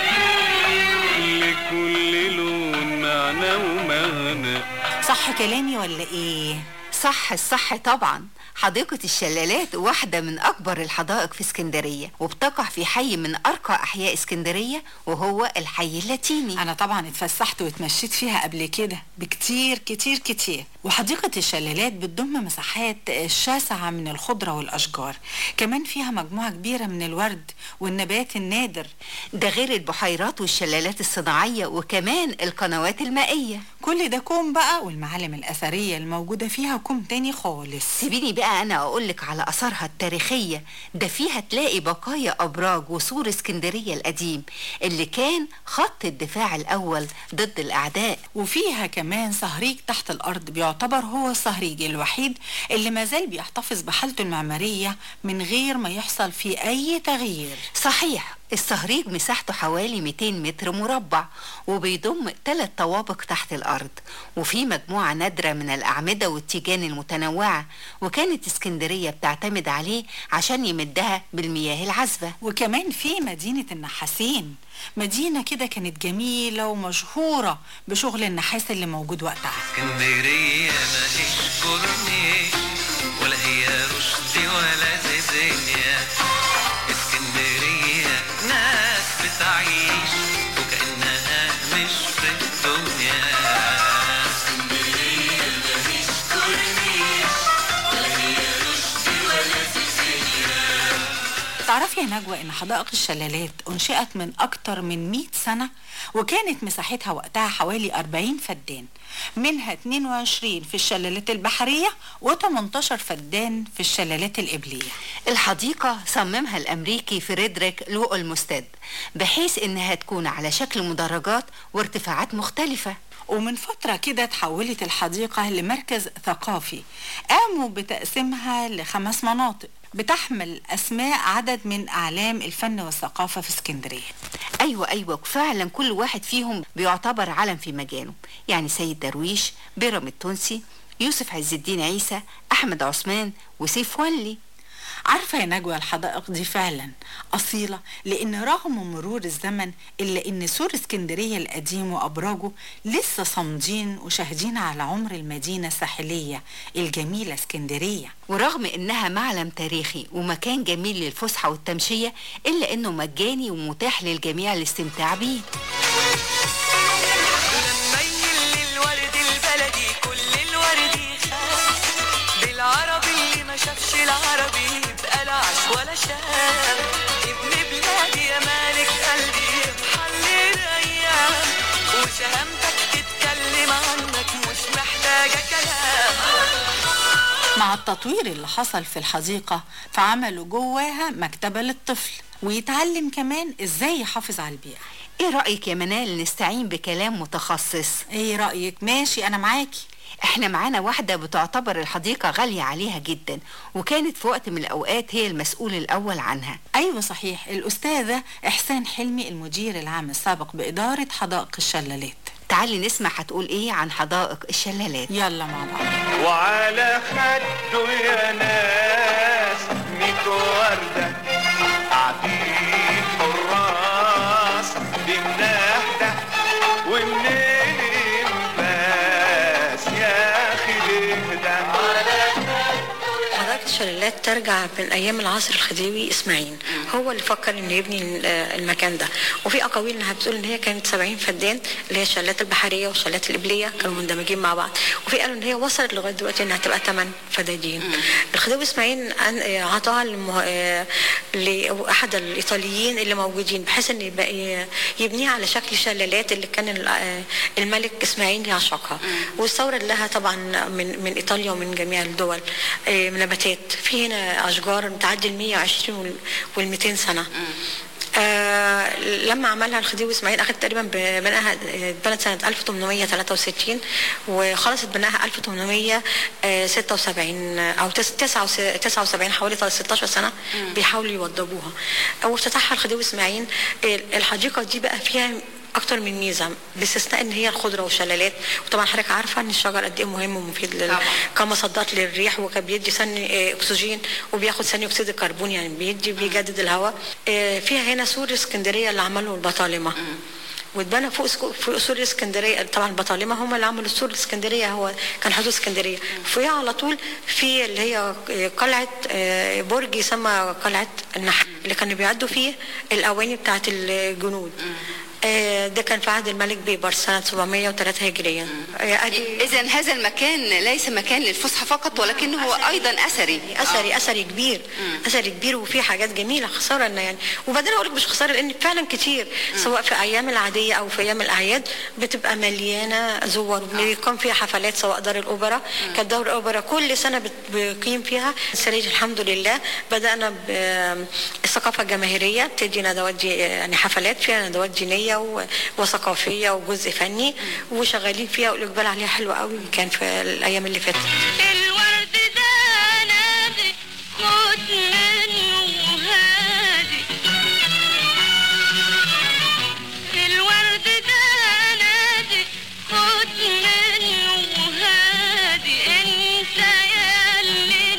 لكل لون معنى ومغنى صح كلامي ولا ايه صح الصح طبعا حديقة الشلالات واحدة من أكبر الحدائق في اسكندرية وبتقع في حي من أرقى أحياء اسكندرية وهو الحي اللاتيني أنا طبعا اتفسحت واتمشيت فيها قبل كده بكتير كتير كتير وحديقة الشلالات بتضم مساحات شاسعة من الخضرة والأشجار كمان فيها مجموعة كبيرة من الورد والنبات النادر ده غير البحيرات والشلالات الصناعية وكمان القنوات المائية كل ده كوم بقى والمعالم الأثرية الموجودة فيها كوم تاني خالص سيبيني بقى أنا أقولك على أثارها التاريخية ده فيها تلاقي بقايا أبراج وسور اسكندرية القديم اللي كان خط الدفاع الأول ضد الأعداء وفيها كمان صهريج تحت الأرض بيعتبر هو الصهريج الوحيد اللي مازال بيحتفظ بحالته المعمارية من غير ما يحصل فيه أي تغيير صحيح الصهريج مساحته حوالي 200 متر مربع وبيضم ثلاث طوابق تحت الأرض وفي مجموعة نادرة من الأعمدة والتيجان المتنوعة وكانت اسكندرية بتعتمد عليه عشان يمدها بالمياه العذبة وكمان في مدينة النحاسين مدينة كده كانت جميلة ومشهورة بشغل النحاس اللي موجود وقتها اسكندرية ماهيش كورنيش ولا هي رشدي ولا زيزينيا اسكندرية ناس بتعيش وكأنها مش في الدنيا اسكندرية ماهيش كورنيش ولا هي رشدي ولا زيزينيا تعرفي يا نجوى ان حدائق الشلالات انشئت من اكتر من 100 سنة وكانت مساحتها وقتها حوالي 40 فدان منها 22 في الشلالات البحرية و18 فدان في الشلالات الإبلية الحديقة صممها الأمريكي فريدريك لو المستد بحيث إنها تكون على شكل مدرجات وارتفاعات مختلفة ومن فترة كده تحولت الحديقة لمركز ثقافي قاموا بتقسيمها لخمس مناطق بتحمل أسماء عدد من أعلام الفن والثقافة في اسكندرية أيوة أيوة فعلا كل واحد فيهم بيعتبر علم في مجاله يعني سيد درويش بيرام التونسي يوسف عز الدين عيسى أحمد عثمان وسيف ولي عارفة يا نجوى الحدائق دي فعلا أصيلة لأن رغم مرور الزمن إلا إن سور اسكندرية القديم وأبراجه لسه صامدين وشاهدين على عمر المدينة الساحلية الجميلة اسكندرية ورغم انها معلم تاريخي ومكان جميل للفسحة والتمشية الا انه مجاني ومتاح للجميع الاستمتاع بيه ميل للورد البلدي كل الورد يخاف بالعربي اللي ما شافش العربي يبقى لا عاش ولا شاف ابن بلادي يا مالك قلبي محل الايام وشهامتك تتكلم عنك مش محتاجه كلام مع التطوير اللي حصل في الحديقة فعملوا جواها مكتبة للطفل ويتعلم كمان ازاي يحافظ على البيئة ايه رأيك يا منال نستعين بكلام متخصص ايه رأيك ماشي انا معاكي احنا معانا واحدة بتعتبر الحديقة غالية عليها جدا وكانت في وقت من الاوقات هي المسؤول الاول عنها ايوه صحيح الاستاذة احسان حلمي المدير العام السابق بإدارة حدائق الشلالات تعالي نسمع هتقول ايه عن حدائق الشلالات يلا مع بعض وعلى خده يا ناس ميت وردة قاعدين حراس بمنهدة ومنين الناس يا أخي بهدى حدائق الشلالات ترجع من ايام العصر الخديوي اسماعيل هو اللي فكر انه يبني ال- المكان ده وفي اقاويل انها بتقول ان هي كانت 70 فدان اللي هي الشلالات البحريه والشلالات القبليه كانوا مندمجين مع بعض وفي قالوا ان هي وصلت لغايه دلوقتي انها تبقى 8 فدادين الخديوي اسماعيل أن- آه، عطاها للمه- آه، لاحد الايطاليين اللي موجودين بحيث ان يبقى ي- يبنيها على شكل شلالات اللي كان ال- آه، الملك اسماعيل يعشقها واستورد لها طبعا من من ايطاليا ومن جميع الدول آه، نباتات في هنا اشجار بتعدي ال 120 وال 200 سنه آه لما عملها الخديوي اسماعيل اخذ تقريبا ب- بناها اتبنت سنه 1863 وخلصت بناها 1876 او تس- 79 حوالي 16 سنه بيحاولوا يوضبوها وافتتحها الخديوي اسماعيل ال- الحديقه دي بقى فيها اكتر من ميزه باستثناء ان هي الخضره والشلالات وطبعا حضرتك عارفه ان الشجر قد ايه مهم ومفيد لل... كمصدات للريح وكان بيدي ثاني آه، اكسجين وبياخد ثاني اكسيد الكربون يعني بيدي بيجدد الهواء آه، فيها هنا سور اسكندريه اللي عمله البطالمه واتبنى فوق سكو- فوق سور اسكندريه طبعا البطالمه هم اللي عملوا سور اسكندريه هو كان حدود اسكندريه فوقيها على طول في اللي هي قلعه آه، برج يسمى قلعه النحل اللي كانوا بيعدوا فيه الاواني بتاعه الجنود آه، ده كان في عهد الملك بيبرس سنة 703 هجريا إذا هذا المكان ليس مكان للفسحة فقط ولكنه هو أيضا أثري اثري اثري كبير اثري كبير وفيه حاجات جميله خساره ان يعني وبعدين اقول لك مش خساره لان فعلا كتير سواء في ايام العاديه او في ايام الاعياد بتبقى مليانه زوار بيقام فيها حفلات سواء دار الاوبرا كانت دار الاوبرا كل سنه بت- بيقيم فيها السنه دي الحمد لله بدانا بالثقافه الجماهيريه بتدي ندوات دي يعني حفلات فيها ندوات دينيه و- وثقافيه وجزء فني وشغالين فيها والاقبال عليها حلو قوي كان في الايام اللي فاتت الورد ده نادي مدمن وهادي الورد ده نادي مدمن وهادي انت ياللي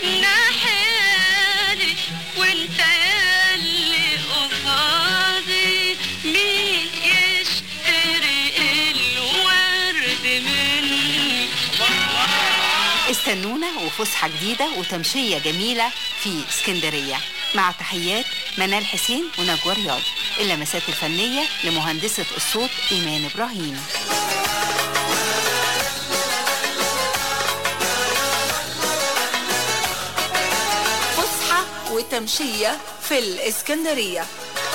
ناحيالي وانت ياللي قصادي مين يشتري الورد مني استنونا وفسحة جديدة وتمشية جميلة في اسكندرية مع تحيات منال حسين ونجوى رياض اللمسات الفنية لمهندسة الصوت إيمان إبراهيم فسحة وتمشية في الإسكندرية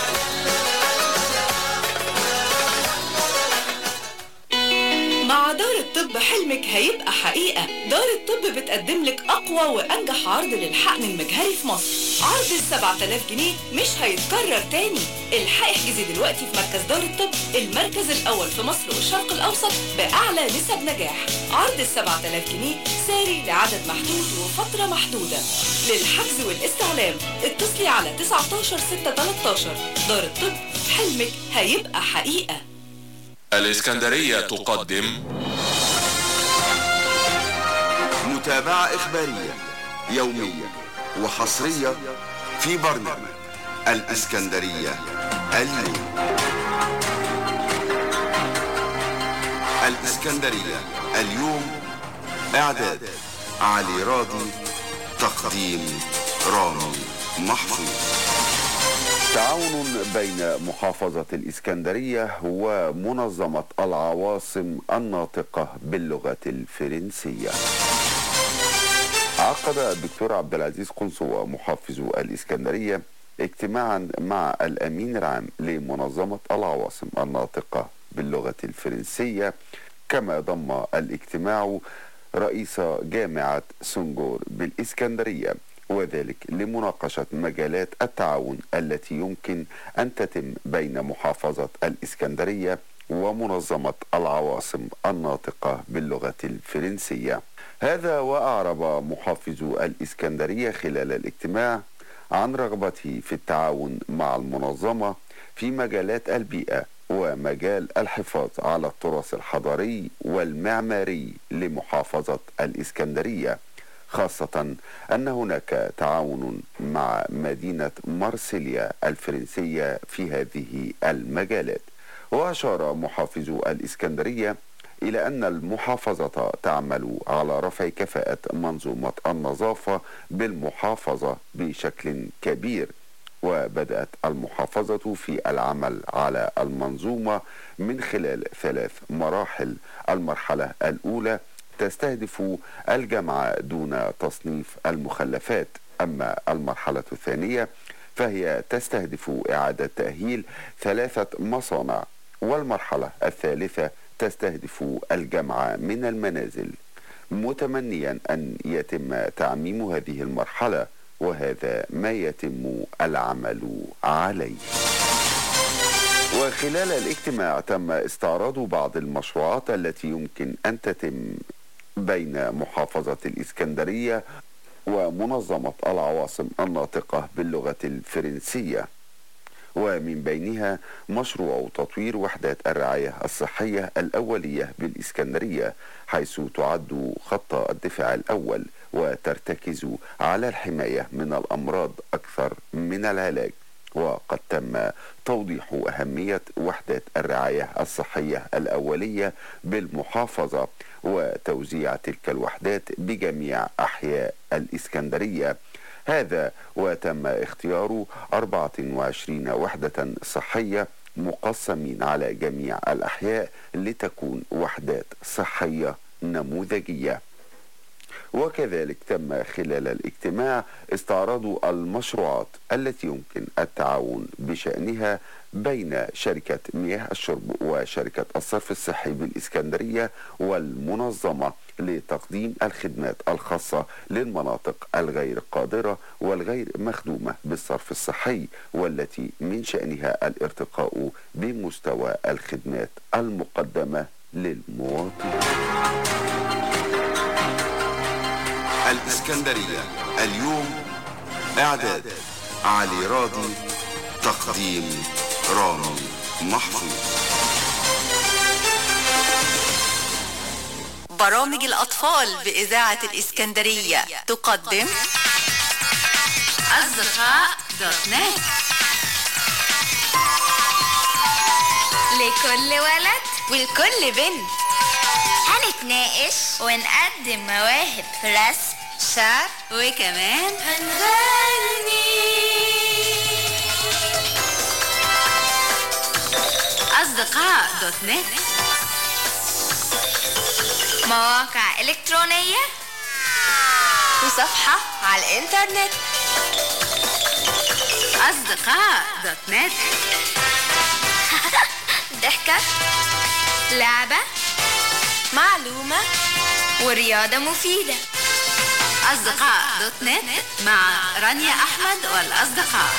مع دار الطب حلمك هيبقى حقيقة دار الطب بتقدم لك أقوى وأنجح عرض للحقن المجهري في مصر عرض ال 7000 جنيه مش هيتكرر تاني الحقي احجزي دلوقتي في مركز دار الطب المركز الأول في مصر والشرق الأوسط بأعلى نسب نجاح عرض ال 7000 جنيه ساري لعدد محدود وفترة محدودة للحجز والاستعلام اتصلي على 19 6 13 دار الطب حلمك هيبقى حقيقة الإسكندرية تقدم متابعة إخبارية يومية وحصرية في برنامج الإسكندرية اليوم الإسكندرية اليوم إعداد علي راضي تقديم رامي محفوظ تعاون بين محافظة الإسكندرية ومنظمة العواصم الناطقة باللغة الفرنسية عقد الدكتور عبد العزيز قنصوة محافظ الإسكندرية اجتماعا مع الأمين العام لمنظمة العواصم الناطقة باللغة الفرنسية كما ضم الاجتماع رئيس جامعة سنجور بالإسكندرية وذلك لمناقشة مجالات التعاون التي يمكن أن تتم بين محافظة الإسكندرية ومنظمة العواصم الناطقة باللغة الفرنسية هذا وأعرب محافظ الإسكندرية خلال الاجتماع عن رغبته في التعاون مع المنظمة في مجالات البيئة ومجال الحفاظ على التراث الحضاري والمعماري لمحافظة الإسكندرية خاصة أن هناك تعاون مع مدينة مارسيليا الفرنسية في هذه المجالات وأشار محافظ الإسكندرية إلى أن المحافظة تعمل على رفع كفاءة منظومة النظافة بالمحافظة بشكل كبير وبدأت المحافظة في العمل على المنظومة من خلال ثلاث مراحل المرحلة الأولى تستهدف الجمع دون تصنيف المخلفات أما المرحلة الثانية فهي تستهدف إعادة تأهيل ثلاثة مصانع والمرحلة الثالثة تستهدف الجمع من المنازل متمنيا أن يتم تعميم هذه المرحلة وهذا ما يتم العمل عليه وخلال الاجتماع تم استعراض بعض المشروعات التي يمكن أن تتم بين محافظة الإسكندرية ومنظمة العواصم الناطقة باللغة الفرنسية ومن بينها مشروع تطوير وحدات الرعاية الصحية الأولية بالإسكندرية حيث تعد خط الدفاع الأول وترتكز على الحماية من الأمراض أكثر من العلاج وقد تم توضيح أهمية وحدات الرعاية الصحية الأولية بالمحافظة وتوزيع تلك الوحدات بجميع أحياء الإسكندرية هذا وتم اختيار 24 وحدة صحية مقسمين على جميع الأحياء لتكون وحدات صحية نموذجية وكذلك تم خلال الاجتماع استعراض المشروعات التي يمكن التعاون بشأنها بين شركة مياه الشرب وشركة الصرف الصحي بالإسكندرية والمنظمة لتقديم الخدمات الخاصة للمناطق الغير قادرة والغير مخدومة بالصرف الصحي والتي من شأنها الارتقاء بمستوى الخدمات المقدمة للمواطنين الإسكندرية اليوم إعداد علي راضي تقديم رامي محفوظ برامج الأطفال بإذاعة الإسكندرية تقدم أصدقاء دوت نت لكل ولد ولكل بنت هنتناقش ونقدم مواهب في رسم شعر وكمان هنغني أصدقاء دوت نت مواقع إلكترونية وصفحة على الإنترنت أصدقاء دوت نت ضحكة لعبة معلومة ورياضة مفيدة أصدقاء دوت نت مع رانيا أحمد والأصدقاء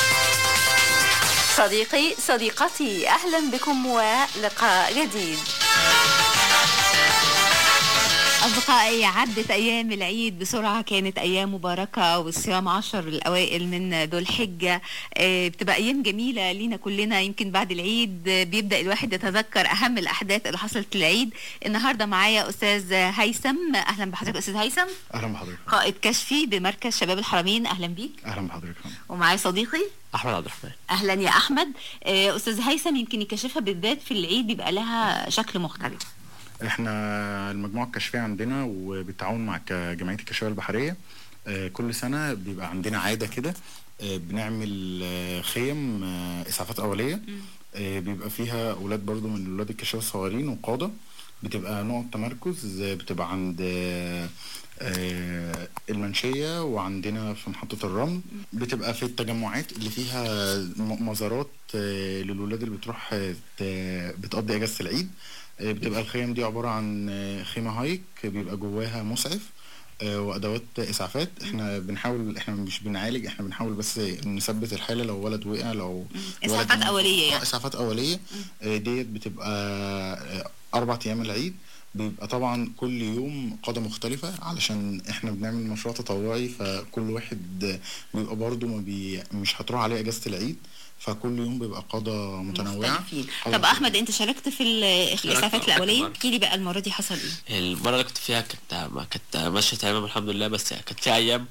صديقي صديقتي أهلا بكم ولقاء جديد أصدقائي عدت أيام العيد بسرعة كانت أيام مباركة والصيام عشر الأوائل من ذو الحجة آه، بتبقى أيام جميلة لينا كلنا يمكن بعد العيد آه، بيبدأ الواحد يتذكر أهم الأحداث اللي حصلت العيد النهاردة معايا أستاذ هيثم أهلا بحضرتك أستاذ هيثم اهلا بحضرتك قائد كشفي بمركز شباب الحرمين أهلا بيك اهلا بحضرتك ومعايا صديقي احمد عبد الرحمن أهلا يا أحمد آه، أستاذ هيثم يمكن يكشفها بالذات في العيد بيبقى لها شكل مختلف احنا المجموعه الكشفيه عندنا وبالتعاون مع ك- جمعيه الكشافه البحريه آه، كل سنه بيبقى عندنا عاده كده آه، بنعمل آه، خيم آه، اسعافات اوليه آه، بيبقى فيها اولاد برضو من اولاد الكشافه الصغيرين وقاده بتبقى نقط تمركز آه، بتبقى عند آه، آه، المنشية وعندنا في محطة الرمل بتبقى في التجمعات اللي فيها م- مزارات آه، للولاد اللي بتروح آه، ت- بتقضي اجازة العيد آه، بتبقى الخيم دي عبارة عن آه، خيمة هايك بيبقى جواها مسعف آه، وادوات اسعافات احنا بنحاول احنا مش بنعالج احنا بنحاول بس نثبت الحاله لو ولد وقع لو ولد إسعافات نام- أولية يعني. آه، اسعافات اوليه آه، ديت بتبقى آه، اربع ايام العيد بيبقى طبعا كل يوم قادة مختلفة علشان احنا بنعمل مشروع تطوعي فكل واحد بيبقى برضه ما بي مش هتروح عليه اجازة العيد فكل يوم بيبقى قادة متنوعة مختلفين. قادة طب أحمد أنت شاركت في ال- في الإسعافات شاركت الأولية مرة. احكي لي بقى المرة دي حصل إيه المرة اللي كنت فيها كانت ما كانت ماشية تمام الحمد لله بس كانت في أيام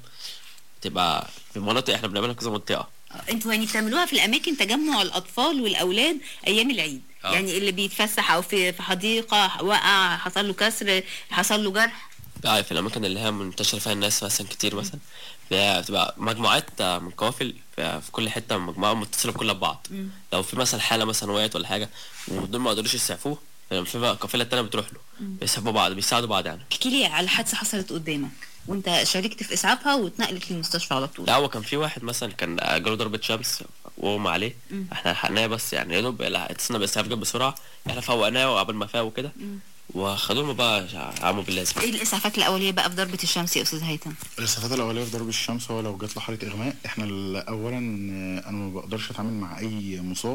تبقى في مناطق احنا بنعملها كذا منطقة انتوا يعني بتعملوها في الاماكن تجمع الاطفال والاولاد ايام العيد آه. يعني اللي بيتفسح او في في حديقه وقع حصل له كسر حصل له جرح بقى في الأماكن اللي هي منتشر فيها الناس مثلا كتير مثلا بقى- بتبقى مجموعات من قوافل في في كل حتة مجموعة متصلة كلها ببعض مم. لو في مثلا حالة مثلا وقعت ولا حاجة ودول ما قدروش يسعفوه في بقى قافلة تانية بتروح له مم. بيسحبوا بعض بيساعدوا بعض يعني احكي لي على حادثه حصلت قدامك وانت شاركت في اسعافها واتنقلت للمستشفى على طول لا هو كان في واحد مثلا كان جاله ضربة شمس وهم عليه مم. احنا لحقناه بس يعني يا دوب لا، اتصلنا باسعاف جاب بسرعة احنا فوقناه وقبل ما فاق وكده مم. وخدوه بقى عموا باللازم ايه الاسعافات الاوليه بقى في ضربه الشمس يا استاذ هيثم الاسعافات الاوليه في ضرب الشمس هو لو جات له حاله اغماء احنا ال- اولا آه، انا ما بقدرش اتعامل مع اي مصاب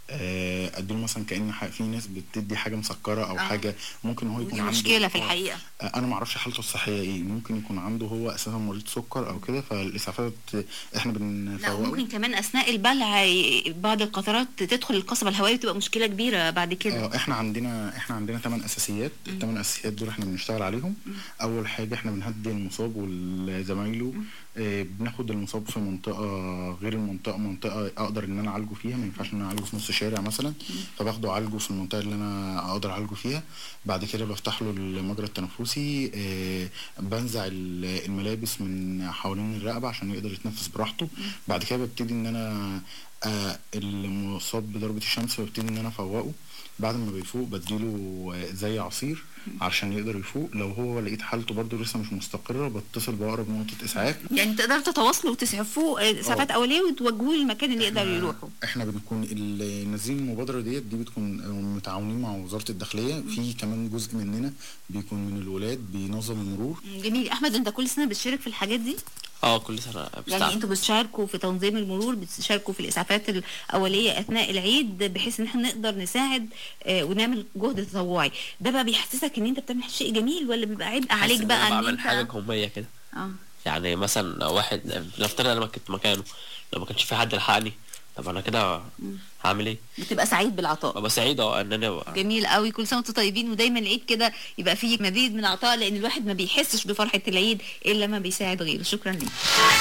آه، اديله مثلا كان ح- في ناس بتدي حاجه مسكره او آه. حاجه ممكن هو يكون ودي عنده مشكله في آه، الحقيقه آه، انا ما اعرفش حالته الصحيه ايه ممكن يكون عنده هو اساسا مريض سكر او كده فالاسعافات احنا لا بنفوقه وممكن كمان اثناء البلع ي- بعض القطرات تدخل القصبه الهوائيه وتبقى مشكله كبيره بعد كده اه احنا عندنا احنا عندنا ثمان اساسيات الثمان اساسيات دول احنا بنشتغل عليهم اول حاجه احنا بنهدي المصاب وزمايله اه بناخد المصاب في منطقه غير المنطقه منطقه اقدر ان انا اعالجه فيها ما ينفعش ان انا اعالجه في نص شارع مثلا فباخده اعالجه في المنطقه اللي انا اقدر اعالجه فيها بعد كده بفتح له المجرى التنفسي اه بنزع ال- الملابس من حوالين الرقبه عشان يقدر يتنفس براحته بعد كده ببتدي ان انا آه المصاب بضربة الشمس ببتدي ان انا افوقه بعد ما بيفوق بديله آه، زي عصير عشان يقدر يفوق لو هو لقيت حالته برضه لسه مش مستقرة بتصل بأقرب نقطة إسعاف يعني تقدروا تتواصلوا وتسعفوه آه، اسعافات اوليه وتوجهوه للمكان اللي يقدر يروحوا احنا بنكون اللي نازلين المبادرة ديت دي بتكون آه، متعاونين مع وزارة الداخلية في كمان جزء مننا بيكون من الولاد بينظم المرور جميل احمد انت كل سنه بتشارك في الحاجات دي اه كل سنة يعني بستعمل. انتوا بتشاركوا في تنظيم المرور بتشاركوا في الاسعافات الاوليه اثناء العيد بحيث ان احنا نقدر نساعد آه، ونعمل جهد تطوعي ده بقى بيحسسك ان انت بتعمل شيء جميل ولا بيبقى عبء حاسس عليك إن بقى أنا ان بعمل حاجة انت قومية كده اه يعني مثلا واحد نفترض انا ما كنت مكانه لو ما كانش في حد لحقني طب انا كده هعمل ايه؟ بتبقى سعيد بالعطاء ابقى سعيد اه ان انا أبقى- جميل قوي كل سنه وانتم طيبين ودايما العيد كده يبقى فيه مزيد من العطاء لان الواحد ما بيحسش بفرحه العيد الا لما بيساعد غيره شكرا ليك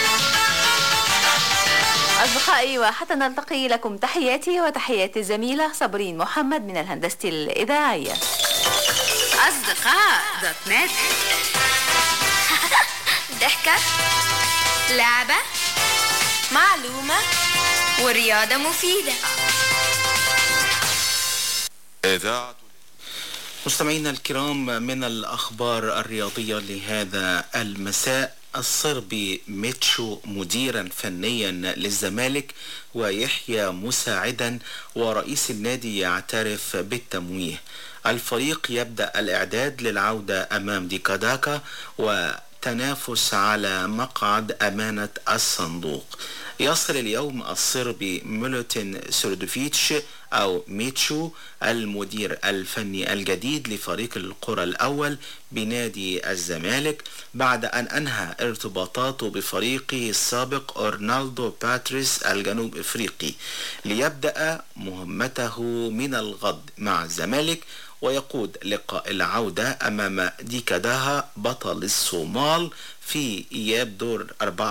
أصدقائي وحتى نلتقي لكم تحياتي وتحيات الزميلة صابرين محمد من الهندسة الإذاعية أصدقاء دوت نت ضحكة لعبة معلومة ورياضة مفيدة إذاعة مستمعينا الكرام من الأخبار الرياضية لهذا المساء الصربي ميتشو مديرا فنيا للزمالك ويحيى مساعدا ورئيس النادي يعترف بالتمويه الفريق يبدأ الإعداد للعودة أمام ديكاداكا وتم التنافس على مقعد أمانة الصندوق يصل اليوم الصربي ميلوتين سوردوفيتش أو ميتشو المدير الفني الجديد لفريق القرى الأول بنادي الزمالك بعد أن أنهى ارتباطاته بفريقه السابق أورنالدو باتريس الجنوب إفريقي ليبدأ مهمته من الغد مع الزمالك ويقود لقاء العودة أمام ديكاداها بطل الصومال في إياب دور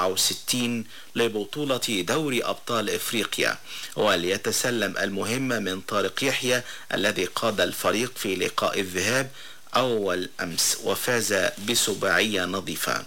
64 لبطولة دوري أبطال إفريقيا وليتسلم المهمة من طارق يحيى الذي قاد الفريق في لقاء الذهاب أول أمس وفاز بسباعية نظيفة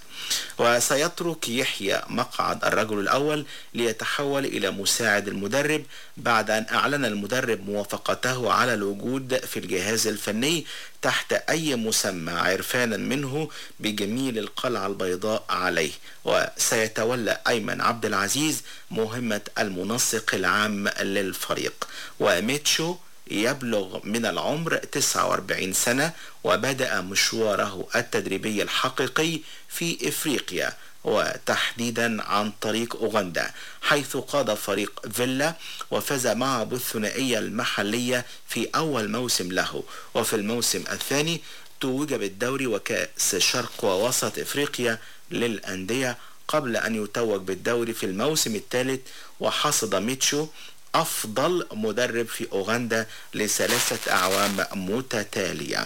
وسيترك يحيى مقعد الرجل الأول ليتحول إلى مساعد المدرب بعد أن أعلن المدرب موافقته على الوجود في الجهاز الفني تحت أي مسمى عرفانا منه بجميل القلعة البيضاء عليه وسيتولى أيمن عبد العزيز مهمة المنسق العام للفريق وميتشو يبلغ من العمر 49 سنة وبدأ مشواره التدريبي الحقيقي في إفريقيا وتحديدا عن طريق أوغندا حيث قاد فريق فيلا وفاز معه بالثنائية المحلية في أول موسم له وفي الموسم الثاني توج بالدوري وكأس شرق ووسط إفريقيا للأندية قبل أن يتوج بالدوري في الموسم الثالث وحصد ميتشو أفضل مدرب في أوغندا لثلاثة أعوام متتالية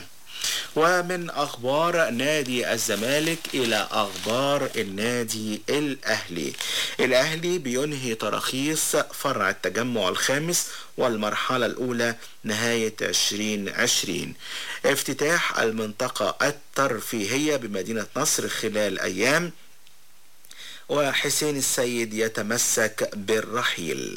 ومن أخبار نادي الزمالك إلى أخبار النادي الأهلي الأهلي بينهي تراخيص فرع التجمع الخامس والمرحلة الأولى نهاية 2020 افتتاح المنطقة الترفيهية بمدينة نصر خلال أيام وحسين السيد يتمسك بالرحيل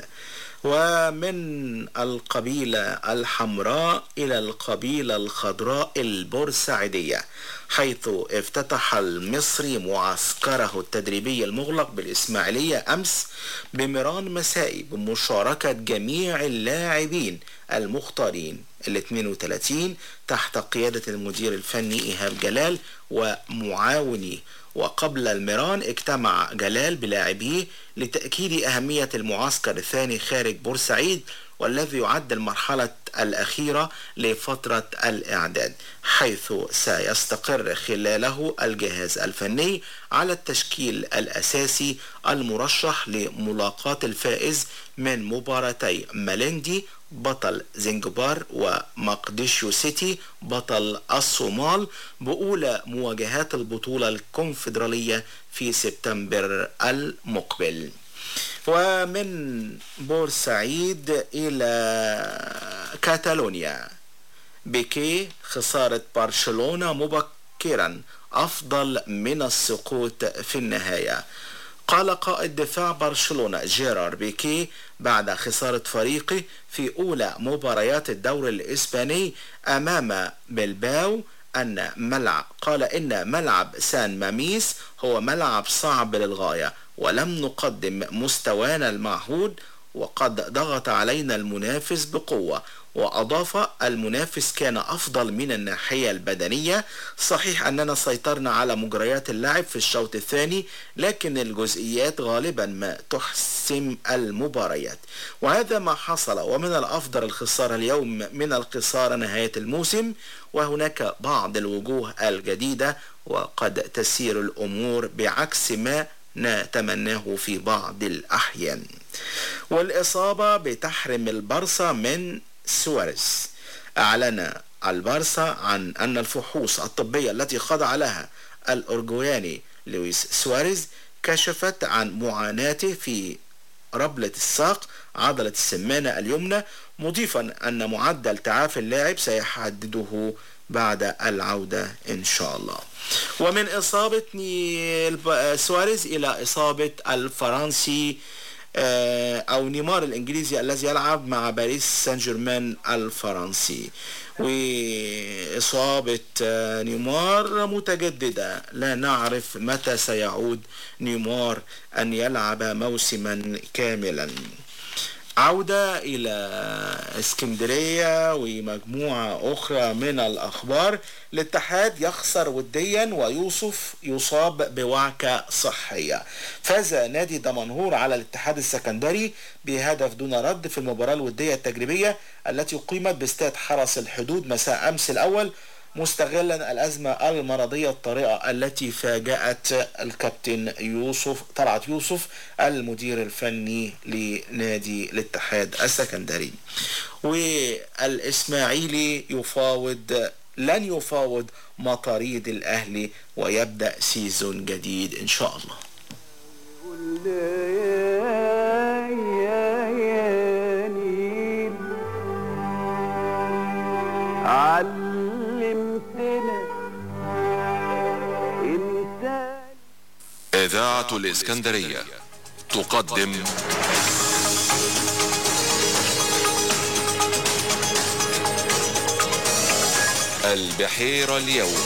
ومن القبيلة الحمراء إلى القبيلة الخضراء البورسعيدية حيث افتتح المصري معسكره التدريبي المغلق بالإسماعيلية أمس بمران مسائي بمشاركة جميع اللاعبين المختارين ال 32 تحت قيادة المدير الفني إيهاب جلال ومعاونيه وقبل المران اجتمع جلال بلاعبيه لتأكيد أهمية المعسكر الثاني خارج بورسعيد والذي يعد المرحلة الأخيرة لفترة الإعداد حيث سيستقر خلاله الجهاز الفني على التشكيل الأساسي المرشح لملاقاة الفائز من مباراتي مالندي بطل زنجبار ومقديشيو سيتي بطل الصومال بأولى مواجهات البطولة الكونفدرالية في سبتمبر المقبل ومن بورسعيد إلى كاتالونيا بيكي خسارة برشلونة مبكرا أفضل من السقوط في النهاية قال قائد دفاع برشلونة جيرار بيكي بعد خسارة فريقه في أولى مباريات الدوري الإسباني أمام بلباو أن ملعب قال إن ملعب سان ماميس هو ملعب صعب للغاية ولم نقدم مستوانا المعهود وقد ضغط علينا المنافس بقوة وأضاف المنافس كان أفضل من الناحية البدنية صحيح أننا سيطرنا على مجريات اللعب في الشوط الثاني لكن الجزئيات غالبا ما تحسم المباريات وهذا ما حصل ومن الأفضل الخسارة اليوم من الخسارة نهاية الموسم وهناك بعض الوجوه الجديدة وقد تسير الأمور بعكس ما نتمناه في بعض الأحيان والإصابة بتحرم البرصة من سواريز أعلن البارسا عن أن الفحوص الطبية التي خضع لها الأرجواني لويس سواريز كشفت عن معاناته في ربلة الساق عضلة السمانة اليمنى مضيفا أن معدل تعافي اللاعب سيحدده بعد العودة إن شاء الله ومن إصابة سواريز إلى إصابة الفرنسي أو نيمار الإنجليزي الذي يلعب مع باريس سان جيرمان الفرنسي وإصابة نيمار متجددة لا نعرف متى سيعود نيمار أن يلعب موسما كاملا عودة إلى اسكندرية ومجموعة أخرى من الأخبار الاتحاد يخسر وديا ويوسف يصاب بوعكة صحية فاز نادي دمنهور على الاتحاد السكندري بهدف دون رد في المباراة الودية التجريبية التي أقيمت باستاد حرس الحدود مساء أمس الأول مستغلا الأزمة المرضية الطارئة التي فاجأت الكابتن يوسف طلعت يوسف المدير الفني لنادي الاتحاد السكندري والإسماعيلي يفاوض لن يفاوض مطاريد الأهلي ويبدأ سيزون جديد إن شاء الله علمتنا انت إذاعة الإسكندرية تقدم البحيرة اليوم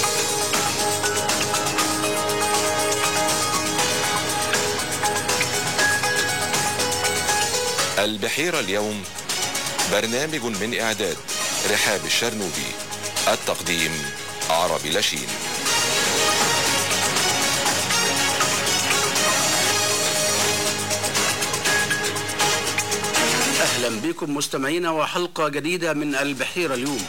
البحيرة اليوم برنامج من إعداد رحاب الشرنوبي التقديم عربي لشين أهلا بكم مستمعينا وحلقة جديدة من البحيرة اليوم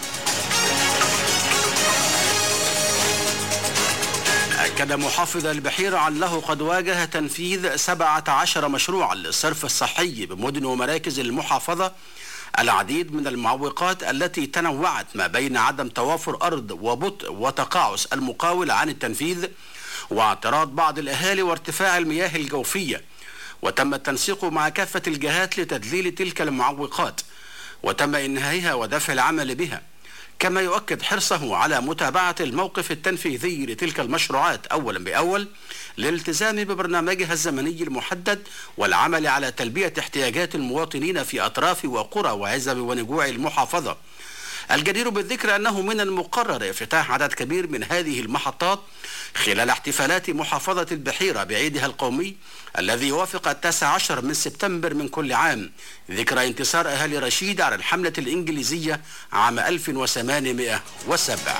أكد محافظ البحيرة أنه قد واجه تنفيذ 17 مشروعا للصرف الصحي بمدن ومراكز المحافظة العديد من المعوقات التي تنوعت ما بين عدم توافر أرض وبطء وتقاعس المقاول عن التنفيذ واعتراض بعض الأهالي وارتفاع المياه الجوفية وتم التنسيق مع كافة الجهات لتدليل تلك المعوقات وتم إنهائها ودفع العمل بها كما يؤكد حرصه على متابعة الموقف التنفيذي لتلك المشروعات أولا بأول للالتزام ببرنامجها الزمني المحدد والعمل على تلبية احتياجات المواطنين في أطراف وقرى وعزب ونجوع المحافظة الجدير بالذكر أنه من المقرر افتتاح عدد كبير من هذه المحطات خلال احتفالات محافظة البحيرة بعيدها القومي الذي يوافق التاسع عشر من سبتمبر من كل عام ذكرى انتصار أهالي رشيد على الحملة الإنجليزية عام 1807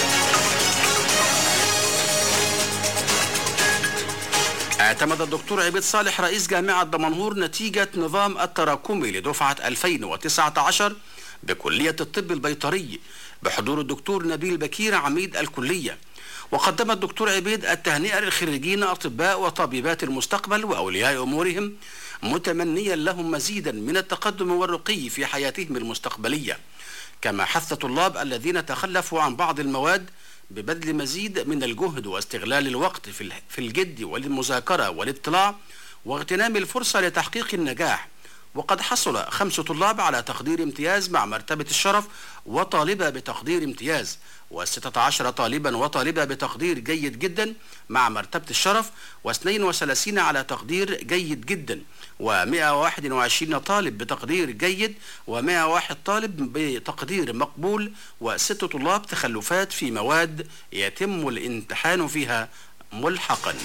اعتمد الدكتور عبيد صالح رئيس جامعة دمنهور نتيجة نظام التراكمي لدفعة 2019 بكلية الطب البيطري بحضور الدكتور نبيل بكير عميد الكلية وقدم الدكتور عبيد التهنئة للخريجين أطباء وطبيبات المستقبل وأولياء أمورهم متمنيا لهم مزيدا من التقدم والرقي في حياتهم المستقبلية كما حث الطلاب الذين تخلفوا عن بعض المواد ببذل مزيد من الجهد واستغلال الوقت في في الجد والمذاكرة والاطلاع واغتنام الفرصة لتحقيق النجاح وقد حصل خمس طلاب على تقدير امتياز مع مرتبة الشرف وطالبة بتقدير امتياز وستة عشر طالبا وطالبة بتقدير جيد جدا مع مرتبة الشرف واثنين وثلاثين على تقدير جيد جدا و121 طالب بتقدير جيد و101 طالب بتقدير مقبول وست طلاب تخلفات في مواد يتم الامتحان فيها ملحقا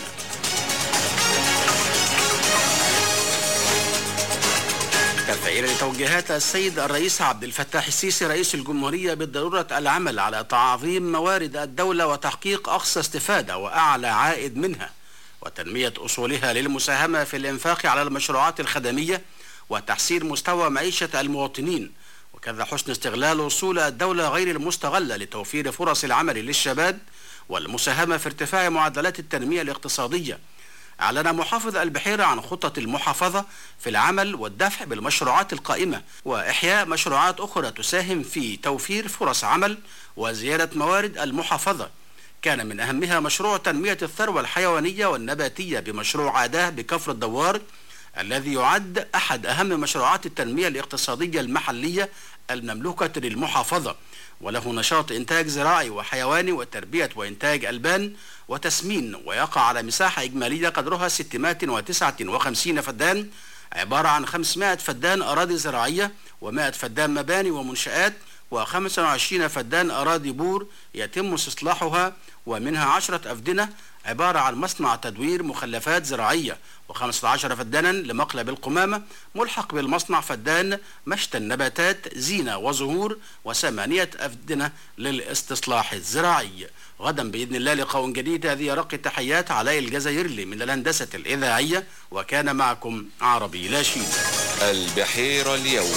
تفعيلا لتوجيهات السيد الرئيس عبد الفتاح السيسي رئيس الجمهورية بالضرورة العمل على تعظيم موارد الدولة وتحقيق أقصى استفادة وأعلى عائد منها وتنمية أصولها للمساهمة في الإنفاق على المشروعات الخدمية وتحسين مستوى معيشة المواطنين وكذا حسن استغلال أصول الدولة غير المستغلة لتوفير فرص العمل للشباب والمساهمة في ارتفاع معدلات التنمية الاقتصادية أعلن محافظ البحيرة عن خطة المحافظة في العمل والدفع بالمشروعات القائمة وإحياء مشروعات أخرى تساهم في توفير فرص عمل وزيادة موارد المحافظة كان من أهمها مشروع تنمية الثروة الحيوانية والنباتية بمشروع عاداه بكفر الدوار الذي يعد أحد أهم مشروعات التنمية الاقتصادية المحلية المملوكة للمحافظة وله نشاط إنتاج زراعي وحيواني وتربية وإنتاج ألبان وتسمين ويقع على مساحة إجمالية قدرها 659 فدان عبارة عن 500 فدان أراضي زراعية و100 فدان مباني ومنشآت و25 فدان أراضي بور يتم استصلاحها ومنها عشرة أفدنة عبارة عن مصنع تدوير مخلفات زراعية و15 فدانا لمقلب القمامة ملحق بالمصنع فدان مشتى النباتات زينة وزهور وثمانية أفدنة للاستصلاح الزراعي غدا بإذن الله لقاء جديد هذه رق التحيات علاء الجزائري من الهندسة الإذاعية وكان معكم عربي لا شيء البحيرة اليوم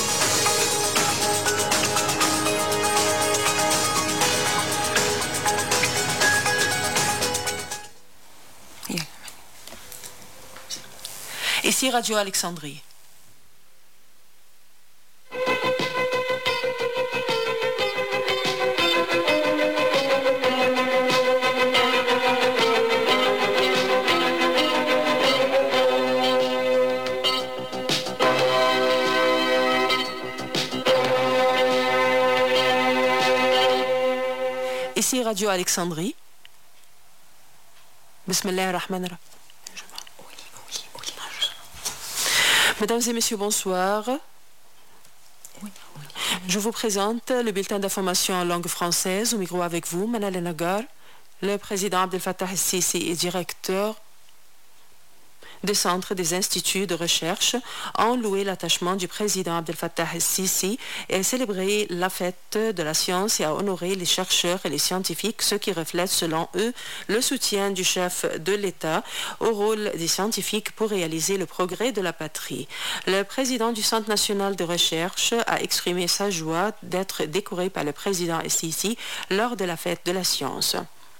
Ici Radio Alexandrie. Ici Radio Alexandrie. Bismillah ar-Rahman ar-Rahim. Mesdames et messieurs, bonsoir. Je vous présente le bulletin d'information en langue française. Au micro avec vous, Manal Nagar, le président Abdel Fattah el-Sisi et directeur des centres des instituts de recherche ont loué l'attachement du président Abdel Fattah el-Sisi et célébré la fête de la science et a honoré les chercheurs et les scientifiques, ce qui reflète selon eux le soutien du chef de l'État au rôle des scientifiques pour réaliser le progrès de la patrie. Le président du Centre national de recherche a exprimé sa joie d'être décoré par le président el-Sisi lors de la fête de la science.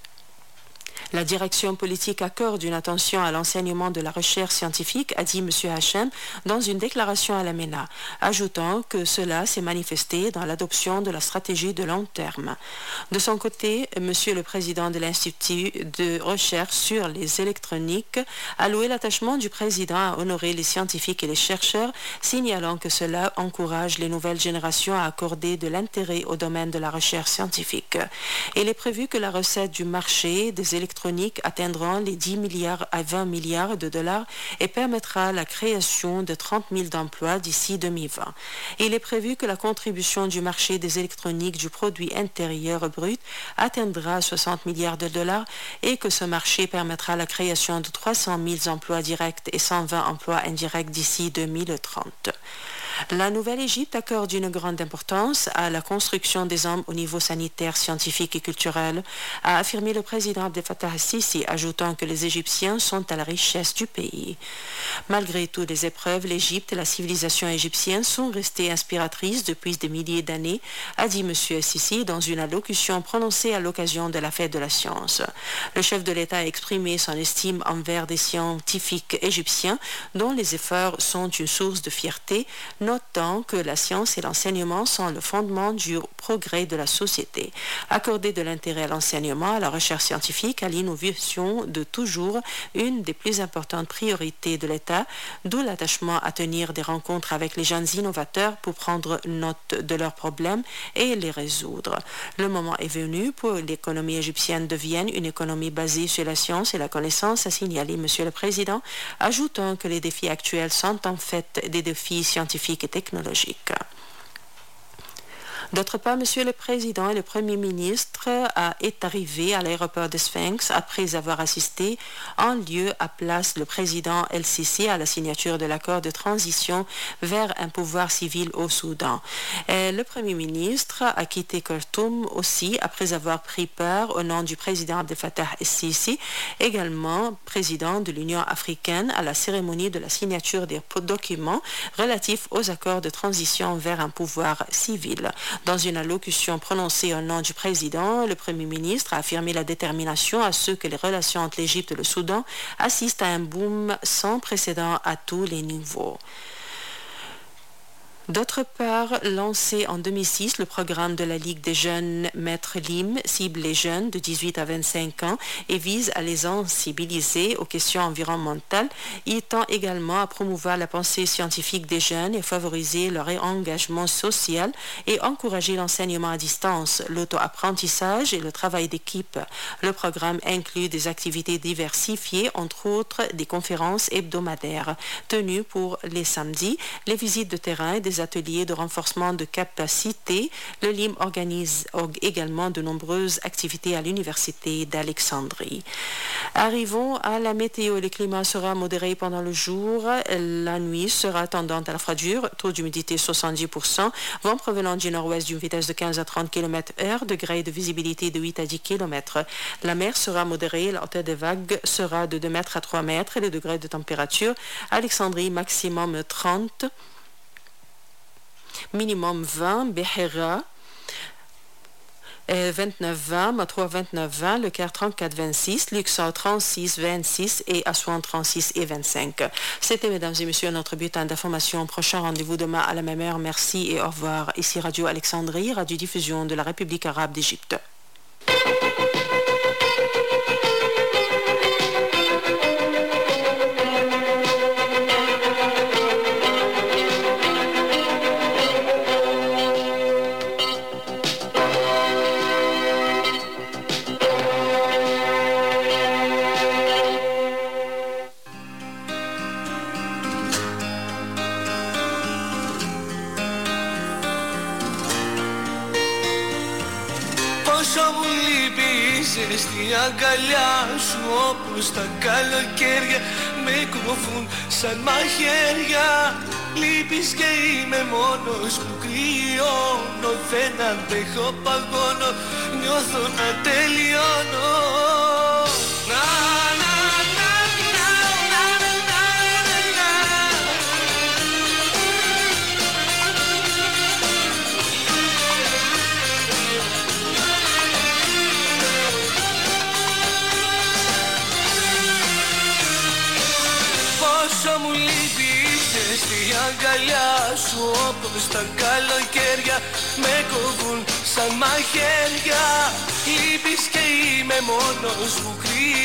La direction politique accorde une attention à l'enseignement de la recherche scientifique, a dit M. Hachem dans une déclaration à la MENA, ajoutant que cela s'est manifesté dans l'adoption de la stratégie de long terme. De son côté, M. le président de l'Institut de recherche sur les électroniques a loué l'attachement du président à honorer les scientifiques et les chercheurs, signalant que cela encourage les nouvelles générations à accorder de l'intérêt au domaine de la recherche scientifique. Il est prévu que la recette du marché des électroniques atteindront les 10 milliards à 20 milliards de dollars et permettra la création de 30 000 d'emplois d'ici 2020. Il est prévu que la contribution du marché des électroniques du produit intérieur brut atteindra 60 milliards de dollars et que ce marché permettra la création de 300 000 emplois directs et 120 emplois indirects d'ici 2030. La Nouvelle-Égypte accorde une grande importance à la construction des hommes au niveau sanitaire, scientifique et culturel, a affirmé le président Abdel Fattah al-Sisi, ajoutant que les Égyptiens sont à la richesse du pays. Malgré toutes les épreuves, l'Égypte et la civilisation égyptienne sont restées inspiratrices depuis des milliers d'années, a dit M. Sisi dans une allocution prononcée à l'occasion de la fête de la science. Le chef de l'État a exprimé son estime envers des scientifiques égyptiens dont les efforts sont une source de fierté, notant que la science et l'enseignement sont le fondement du progrès de la société. Accorder de l'intérêt à l'enseignement, à la recherche scientifique, à l'innovation de toujours une des plus importantes priorités de l'État, d'où l'attachement à tenir des rencontres avec les jeunes innovateurs pour prendre note de leurs problèmes et les résoudre. Le moment est venu pour l'économie égyptienne devienne une économie basée sur la science et la connaissance, a signalé M. le Président, ajoutant que les défis actuels sont en fait des défis scientifiques et technologiques. D'autre part, Monsieur le Président et le Premier ministre a, est arrivé à l'aéroport de Sphinx après avoir assisté en lieu à place le président LCC à la signature de l'accord de transition vers un pouvoir civil au Soudan. Et le Premier ministre a quitté Khartoum aussi après avoir pris part au nom du président Abdel Fattah el-Sisi, également président de l'Union africaine à la cérémonie de la signature des documents relatifs aux accords de transition vers un pouvoir civil. Dans une allocution prononcée au nom du président, le Premier ministre a affirmé la détermination à ce que les relations entre l'Égypte et le Soudan assistent à un boom sans précédent à tous les niveaux. D'autre part, lancé en 2006, le programme de la Ligue des jeunes Maître Lim cible les jeunes de 18 à 25 ans et vise à les sensibiliser aux questions environnementales. Il tend également à promouvoir la pensée scientifique des jeunes et favoriser leur engagement social et encourager l'enseignement à distance, l'auto-apprentissage et le travail d'équipe. Le programme inclut des activités diversifiées, entre autres des conférences hebdomadaires tenues pour les samedis, les visites de terrain et des ateliers de renforcement de capacité. Le LIM organise or- également de nombreuses activités à l'Université d'Alexandrie. Arrivons à la météo. Le climat sera modéré pendant le jour. La nuit sera tendante à la froidure. Taux d'humidité 70%. Vent provenant du nord-ouest d'une vitesse de 15 à 30 km heure. Degré de visibilité de 8 à 10 km. La mer sera modérée. La hauteur des vagues sera de 2 mètres à 3 mètres. Et le degré de température, Alexandrie maximum 30. Minimum 20. Behera 29-20, Matroua 29-20, Le Caire 34-26, Luxor 36-26 et Assouan 36 et 25. C'était, mesdames et messieurs, notre bulletin d'information. Prochain rendez-vous demain à la même heure. Merci et au revoir. Ici Radio Alexandrie, radiodiffusion de la République arabe d'Égypte. Πόσο μου λείπει η ζεστή αγκαλιά σου Όπως τα καλοκαίρια με κόβουν σαν μαχαίρια Λείπεις και είμαι μόνος που κρυώνω Δεν αντέχω παγώνω Νιώθω να τελειώνω Να, να, να, να, να, να, να, να, να. Πόσο μου λείπει η ζεστή αγκαλιά σου Όπως τα καλοκαίρια με κόβουν σαν μαχαίρια Λείπεις και είμαι μόνος μου κρύο